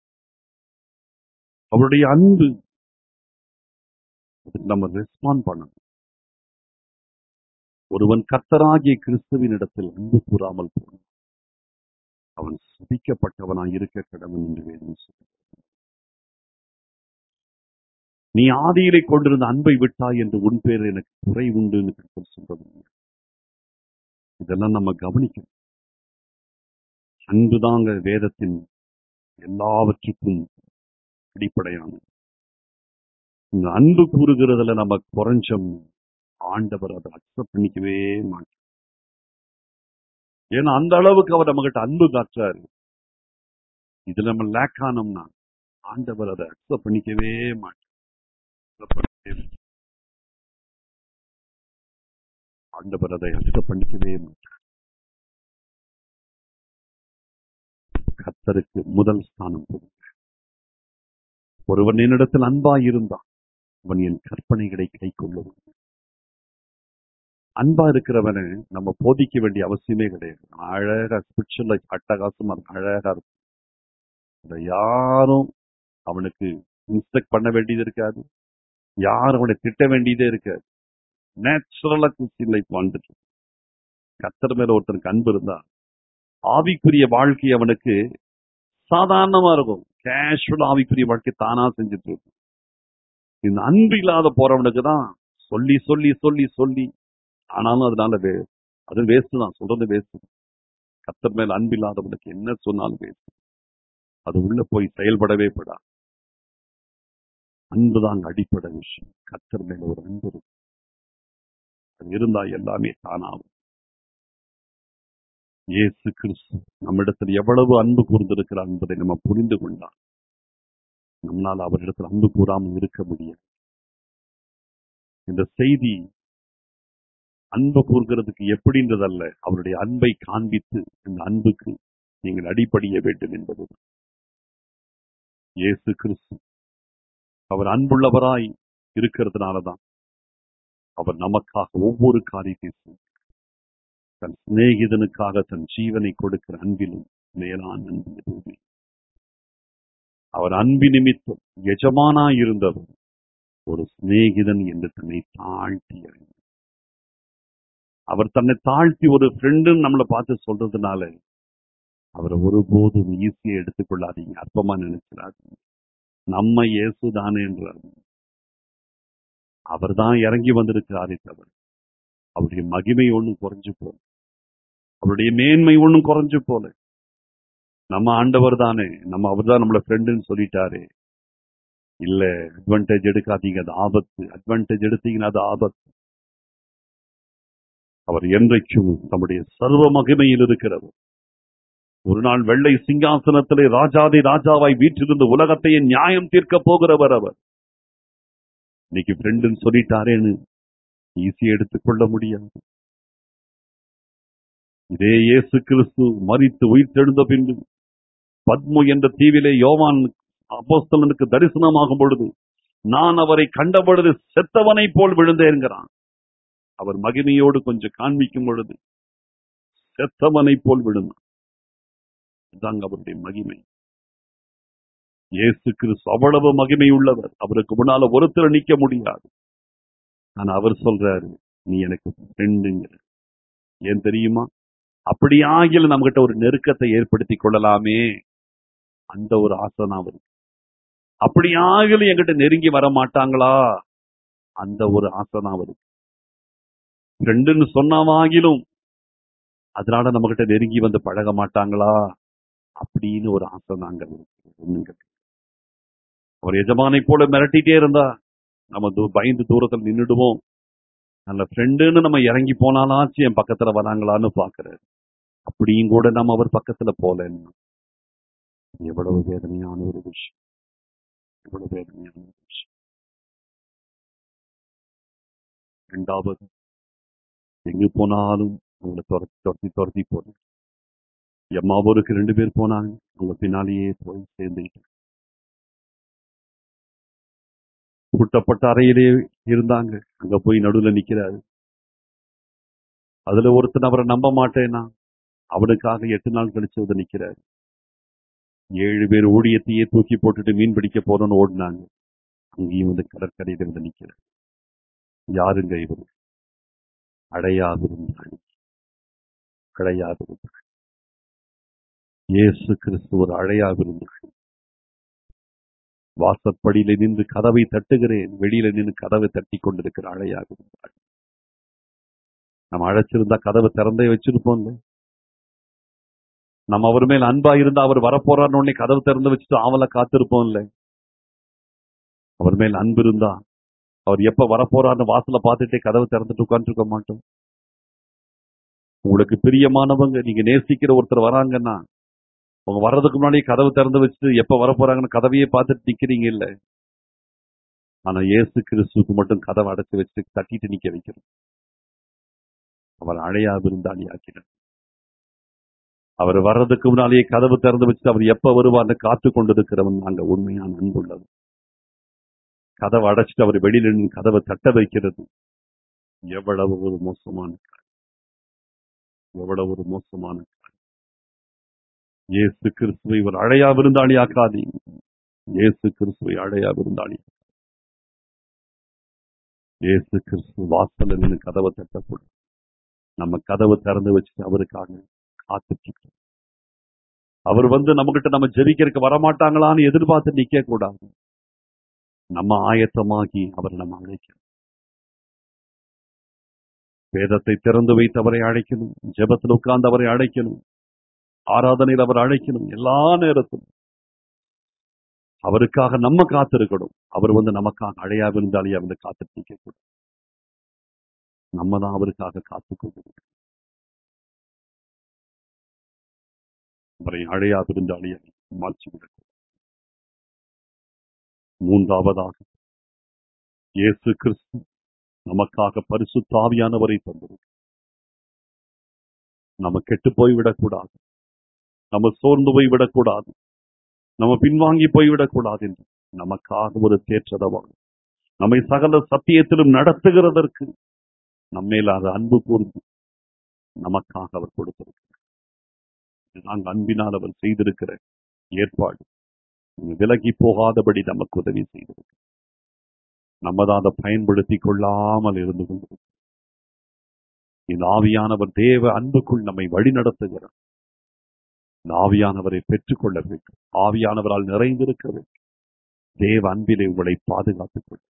அவருடைய அன்பு அதுக்கு நம்ம ரெஸ்பாண்ட் பண்ணணும் ஒருவன் கர்த்தராகிய கிறிஸ்துவின் இடத்தில் அன்பு கூறாமல் போனான் அவன் சுபிக்கப்பட்டவனாய் இருக்க கடவன் என்று வேதம் சொல்லுகிறது. நீ ஆதியிலே கொண்டிருந்த அன்பை விட்டாய் என்று உன் பேர் எனக்கு குறை உண்டு என்று கர்த்தர் சொல்றது உண்மை. இதெல்லாம் நம்ம கவனிக்கணும் அன்புதாங்க வேதத்தின் எல்லாவற்றுக்கும் அடிப்படையானது இந்த அன்பு கூறுகிறதுல நம்ம குறைஞ்சோம் ஆண்டவர் அதை அக்செப்ட் பண்ணிக்கவே மாட்டார் ஏன்னா அந்த அளவுக்கு அவர் நம்ம கிட்ட அன்பு காட்டுறாரு இதுல நம்ம லேக் ஆனோம்னா ஆண்டவர் அதை அக்செப்ட் பண்ணிக்கவே மாட்டார் accept பண்ணிக்கவே மாட்டார். ஆண்டவர் அதை அக்செப்ட் பண்ணிக்கவே மாட்டார் கர்த்தருக்கு முதல் ஸ்தானம் கொடுங்க ஒருவன் என்னிடத்தில் அன்பாய் இருந்தான் அவன் என் கற்பனைகளை கை கொள்ளும் அன்பா இருக்கிறவனை நம்ம போதிக்க வேண்டிய அவசியமே கிடையாது அழகா ஸ்பிரிச்சுவல் அட்டகாசமா இருக்கும் அழகா இருக்கும் அதை யாரும் அவனுக்கு இன்ஸ்பெக்ட் பண்ண வேண்டியது இருக்காது யாரும் அவனை திட்ட வேண்டியதே இருக்காது நேச்சுரலா கிறிஸ்டின் லைஃப் வாழ்ந்துட்டு இருக்கு. கர்த்தர் மேல ஒருத்தனுக்கு அன்பு இருந்தா ஆவிக்குரிய வாழ்க்கை அவனுக்கு சாதாரணமா இருக்கும் கேஷுவல் ஆவிக்குரிய வாழ்க்கை தானா செஞ்சுட்டு இருக்கும் இந்த அன்பு இல்லாத போறவனுக்கு தான் சொல்லி சொல்லி சொல்லி சொல்லி ஆனாலும் அதனால வே அது வேஸ்ட் தான் சொல்றது வேஸ்ட் கத்தர் மேல அன்பு இல்லாதவனுக்கு என்ன சொன்னாலும் வேஸ்ட் அது உள்ள போய் செயல்படவே படா அன்புதான் அடிப்படை விஷயம் கத்தர் மேல ஒரு அன்பு இருக்கு அது இருந்தா எல்லாமே தானாகும் இயேசு கிறிஸ்து நம்மிடத்தில் எவ்வளவு அன்பு கூர்ந்திருக்கிறார் என்பதை நம்ம புரிந்து கொண்டால் நம்மால் அவரிடத்தில் அன்பு கூறாமல் இருக்க முடியாது இந்த செய்தி அன்பு கூறுகிறதுக்கு எப்படின்றதல்ல அவருடைய அன்பை காண்பித்து இந்த அன்புக்கு நீங்கள் அடிப்படைய வேண்டும் என்பது இயேசு கிறிஸ்து அவர் அன்புள்ளவராய் இருக்கிறதுனாலதான் அவர் நமக்காக ஒவ்வொரு காரியத்தையும் செய்தார். தன் சிநேகிதனுக்காக தன் ஜீவனை கொடுக்கிற அன்பிலும் மேலான அன்பு எதுவுமே அவர் அன்பு நிமித்தம் எஜமானாய் இருந்தவர் ஒரு சிநேகிதன் என்று தன்னை தாழ்த்தி இறங்கினார். அவர் தன்னை தாழ்த்தி ஒரு ஃப்ரெண்டுன்னு நம்மளை பார்த்து சொல்றதுனால அவரை ஒருபோதும் ஈஸியா எடுத்துக்கொள்ளாதீங்க அற்பமா நினைச்சிடாதீங்க நம்ம இயேசுதானே என்றார் அவர் தான் இறங்கி வந்திருக்கிறாரே தவிர அவருடைய மகிமை ஒண்ணும் குறைஞ்சு போல அவருடைய மேன்மை ஒண்ணும் குறைஞ்சு போல நம்ம ஆண்டவர் தானே நம்ம அவர் தான் நம்மள ஃப்ரெண்டுன்னு சொல்லிட்டாரு இல்ல அட்வான்டேஜ் எடுக்காதீங்க அது ஆபத்து அட்வான்டேஜ் எடுத்தீங்கன்னா அது ஆபத்து அவர் என்றைக்கும் தம்முடைய சர்வ மகிமையில் இருக்கிறவர் ஒரு நாள் வெள்ளை சிங்காசனத்திலே ராஜாதி ராஜாவாய் வீற்றிருந்து உலகத்தையே நியாயம் தீர்க்க போகிறவர் அவர் இன்னைக்கு ஃப்ரெண்டுன்னு சொல்லிட்டாரேன்னு ஈஸியா எடுத்துக்கொள்ள முடியாது இதே இயேசு கிறிஸ்து மரித்து உயிர்த்தெழுந்த பின்பு பத்மு என்ற தீவிலே யோவான் அப்போஸ்தலனுக்கு தரிசனமாகும் பொழுது நான் அவரை கண்ட பொழுது செத்தவனை போல் விழுந்தேங்கிறான் அவர் மகிமையோடு கொஞ்சம் காண்பிக்கும் பொழுது செத்தவனை போல் விழுந்தான் இதுதாங்க அவருடைய மகிமை இயேசு கிறிஸ்து அவ்வளவு மகிமை உள்ளவர் அவருக்கு முன்னால ஒருத்தர் நிக்க முடியாது ஆனா அவர் சொல்றாரு நீ எனக்கு ஃப்ரெண்டுங்கிற ஏன் தெரியுமா அப்படி ஆகிய நம்ம கிட்ட ஒரு நெருக்கத்தை ஏற்படுத்தி கொள்ளலாமே அந்த ஒரு ஆசை தான் அவருக்கு அப்படி ஆகிலும் என்கிட்ட நெருங்கி வர மாட்டாங்களா அந்த ஒரு ஆசை தான் அவருக்கு ஃப்ரெண்டுன்னு சொன்னாவாகிலும் அதனால நம்ம கிட்ட நெருங்கி வந்து பழக மாட்டாங்களா அப்படின்னு ஒரு ஆசை தாங்க அவருக்கு ஒண்ணுங்க அவர் எஜமானை போல மிரட்டிட்டே இருந்தா நம்ம தூ- பயந்து தூரத்தில் நின்னுடுவோம் நல்ல ஃப்ரெண்டுன்னு நம்ம இறங்கி போனாலாச்சு என் பக்கத்துல வராங்களான்னு பாக்குறாரு அப்படியும் கூட நம்ம அவர் பக்கத்துல போலன்னா எவ்வளவு வேதனையான ஒரு விஷயம் எவ்வளவு வேதனையான ஒரு விஷயம் ரெண்டாவது எங்கு போனாலும் அவங்களை துரத்தி துரத்தி துரத்தி போனேன் எம்மாவூருக்கு ரெண்டு பேர் போனாங்க அவங்க பின்னாலேயே போய் சேர்ந்துக்கிட்டு பூட்டப்பட்ட அறையிலே இருந்தாங்க அங்க போய் நடுவுல நிக்கிறாரு அதுல ஒருத்தன் அவரை நம்ப மாட்டேனா அவனுக்காக எட்டு நாள் கழிச்சு வந்து நிக்கிறாரு ஏழு பேர் ஊழியத்தையே தூக்கி போட்டுட்டு மீன் பிடிக்க போறோம்னு ஓடினாங்க அங்கேயும் வந்து கடற்கரையில வந்து நிக்கிறார் யாருங்க இவர் அடையாதிருந்தாள் அழையாதிருந்தாள் இயேசு கிறிஸ்து ஒரு அழையாதிருந்தாள் வாசற்படியில நின்று கதவை தட்டுகிறேன் வெளியில நின்று கதவை தட்டி கொண்டிருக்கிற அழையாக இருந்தாள் நம்ம அழைச்சிருந்தா கதவை திறந்தே வச்சிருப்போம்ல நம்ம அவர் மேல் அன்பா இருந்தா அவர் வரப்போறான்னு உடனே கதவு திறந்து வச்சுட்டு ஆவல காத்திருப்போம்ல அவர் மேல் அன்பு இருந்தா அவர் எப்ப வரப்போறான்னு வாசல பார்த்துட்டே கதவு திறந்துட்டு உட்காந்துருக்க மாட்டோம் உங்களுக்கு பிரியமானவங்க நீங்க நேசிக்கிற ஒருத்தர் வராங்கன்னா அவங்க வர்றதுக்கு முன்னாடி கதவு திறந்து வச்சுட்டு எப்ப வரப்போறாங்கன்னு கதவையே பார்த்துட்டு நிக்கிறீங்க இல்ல ஆனா இயேசு கிறிஸ்துக்கு மட்டும் கதவை அடைச்சு வச்சு தட்டிட்டு நிக்க வைக்கணும் அவர் அழையா விருந்தாளி ஆக்கினார் அவர் வர்றதுக்கு முன்னாலேயே கதவு திறந்து வச்சுட்டு அவர் எப்ப வருவார்னு காத்து கொண்டிருக்கிறவன் நாங்க உண்மையான அன்புள்ளது கதவை அடைச்சிட்டு அவர் வெளியில நின்று கதவை தட்ட வைக்கிறது எவ்வளவு ஒரு மோசமான காரியம். எவ்வளவு ஒரு மோசமான காரியம். இயேசு கிறிஸ்துவை ஒரு அழையா விருந்தாளி ஆக்காதீங்க இயேசு கிறிஸ்துவை அழையா விருந்தாளி இயேசு கிறிஸ்து வாசல்ல நின்று கதவை தட்டக்கூடாது நம்ம கதவை திறந்து வச்சுட்டு அவருக்காக காத்துட்டு இருக்கோம். அவர் வந்து நம்மகிட்ட நம்ம ஜெபிக்கிறதுக்கு வரமாட்டாங்களான்னு எதிர்பார்த்து நிக்க கூடாது நம்ம ஆயத்தமாகி அவர் நம்ம அழைக்கணும் வேதத்தை திறந்து வைத்து அவரை அழைக்கணும் ஜெபத்தில் உட்கார்ந்து அவரை அழைக்கணும் ஆராதனையில் அவர் அழைக்கணும் எல்லா நேரத்திலும் அவருக்காக நம்ம காத்திருக்கணும் அவர் வந்து நமக்காக அழையா விருந்தாளியா வந்து காத்துட்டு நிக்க கூடாது நம்ம தான் அவருக்காக காத்துக் கொண்டிருக்கிறோம் அவரை அழையா விருந்தாளியை மாற்றிவிட மூன்றாவதாக இயேசு கிறிஸ்து நமக்காக பரிசுத்தாவியானவரை தந்திருக்கிறார் நம்ம கெட்டு போய்விடக்கூடாது நம்ம சோர்ந்து போய்விடக்கூடாது நம்ம பின்வாங்கி போய்விடக்கூடாது என்று நமக்காக ஒரு தேற்றதவாக நம்மை சகல சத்தியத்திலும் நடத்துகிறதற்கு நம்மேல் அது அன்பு கூர்ந்து நமக்காக அவர் கொடுத்திருக்கிறார் நாங்கள் அன்பினால் அவர் செய்திருக்கிற ஏற்பாடு விலகி போகாதபடி நமக்கு உதவி செய்திருக்கிறார் நம்ம தான் அதை பயன்படுத்திக் கொள்ளாமல் இருந்து கொண்டிருக்கிறோம் இந்த ஆவியானவர் தேவ அன்புக்குள் நம்மை வழி நடத்துகிறார் இந்த ஆவியானவரை பெற்றுக்கொள்ள வேண்டும் ஆவியானவரால் நிறைந்திருக்க வேண்டும் தேவ அன்பிலே உங்களை பாதுகாத்துக் கொள்ள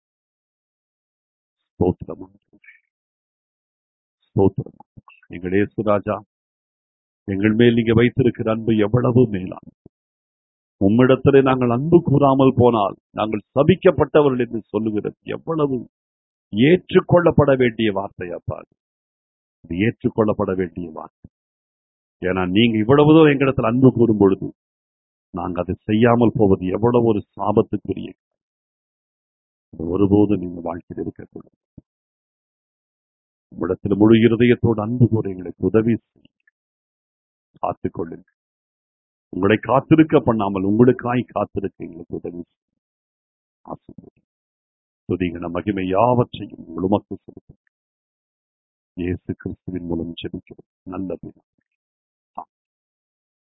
ஸ்தோத்திரம் ஸ்தோத்திரம் எங்கள் இயேசுராஜா எங்கள் மேல் நீங்க வைத்திருக்கிற அன்பு எவ்வளவு மேலான உம்மிடத்திலே நாங்கள் அன்பு கூறாமல் போனால் நாங்கள் சபிக்கப்பட்டவர்கள் என்று சொல்லுகிறது எவ்வளவு ஏற்றுக்கொள்ளப்பட வேண்டிய வார்த்தை அப்பா அது. இது ஏற்றுக்கொள்ளப்பட வேண்டிய வார்த்தை ஏன்னா நீங்க இவ்வளவு தூரம் எங்களிடத்தில் அன்பு கூறும் பொழுது நாங்கள் அதை செய்யாமல் போவது எவ்வளவு ஒரு சாபத்துக்குரிய அது ஒருபோதும் நீங்க வாழ்க்கையில் இருக்கக்கூடாது உம்மிடத்தில் முழு இருதயத்தோடு அன்பு கூற எங்களுக்கு உதவி செய்ய காத்துக் கொள்ளுங்கள் உங்களை காத்திருக்க பண்ணாமல் உங்களுக்காய் காத்திருக்க எங்களுக்கு உதவி செய்ய ஆசீர்வதியும். துதிகன மகிமை யாவற்றையும் உங்கள் உமக்கு செலுத்தும் இயேசு கிறிஸ்துவின் மூலம் ஜெபிக்கிறோம் நல்ல பிதா.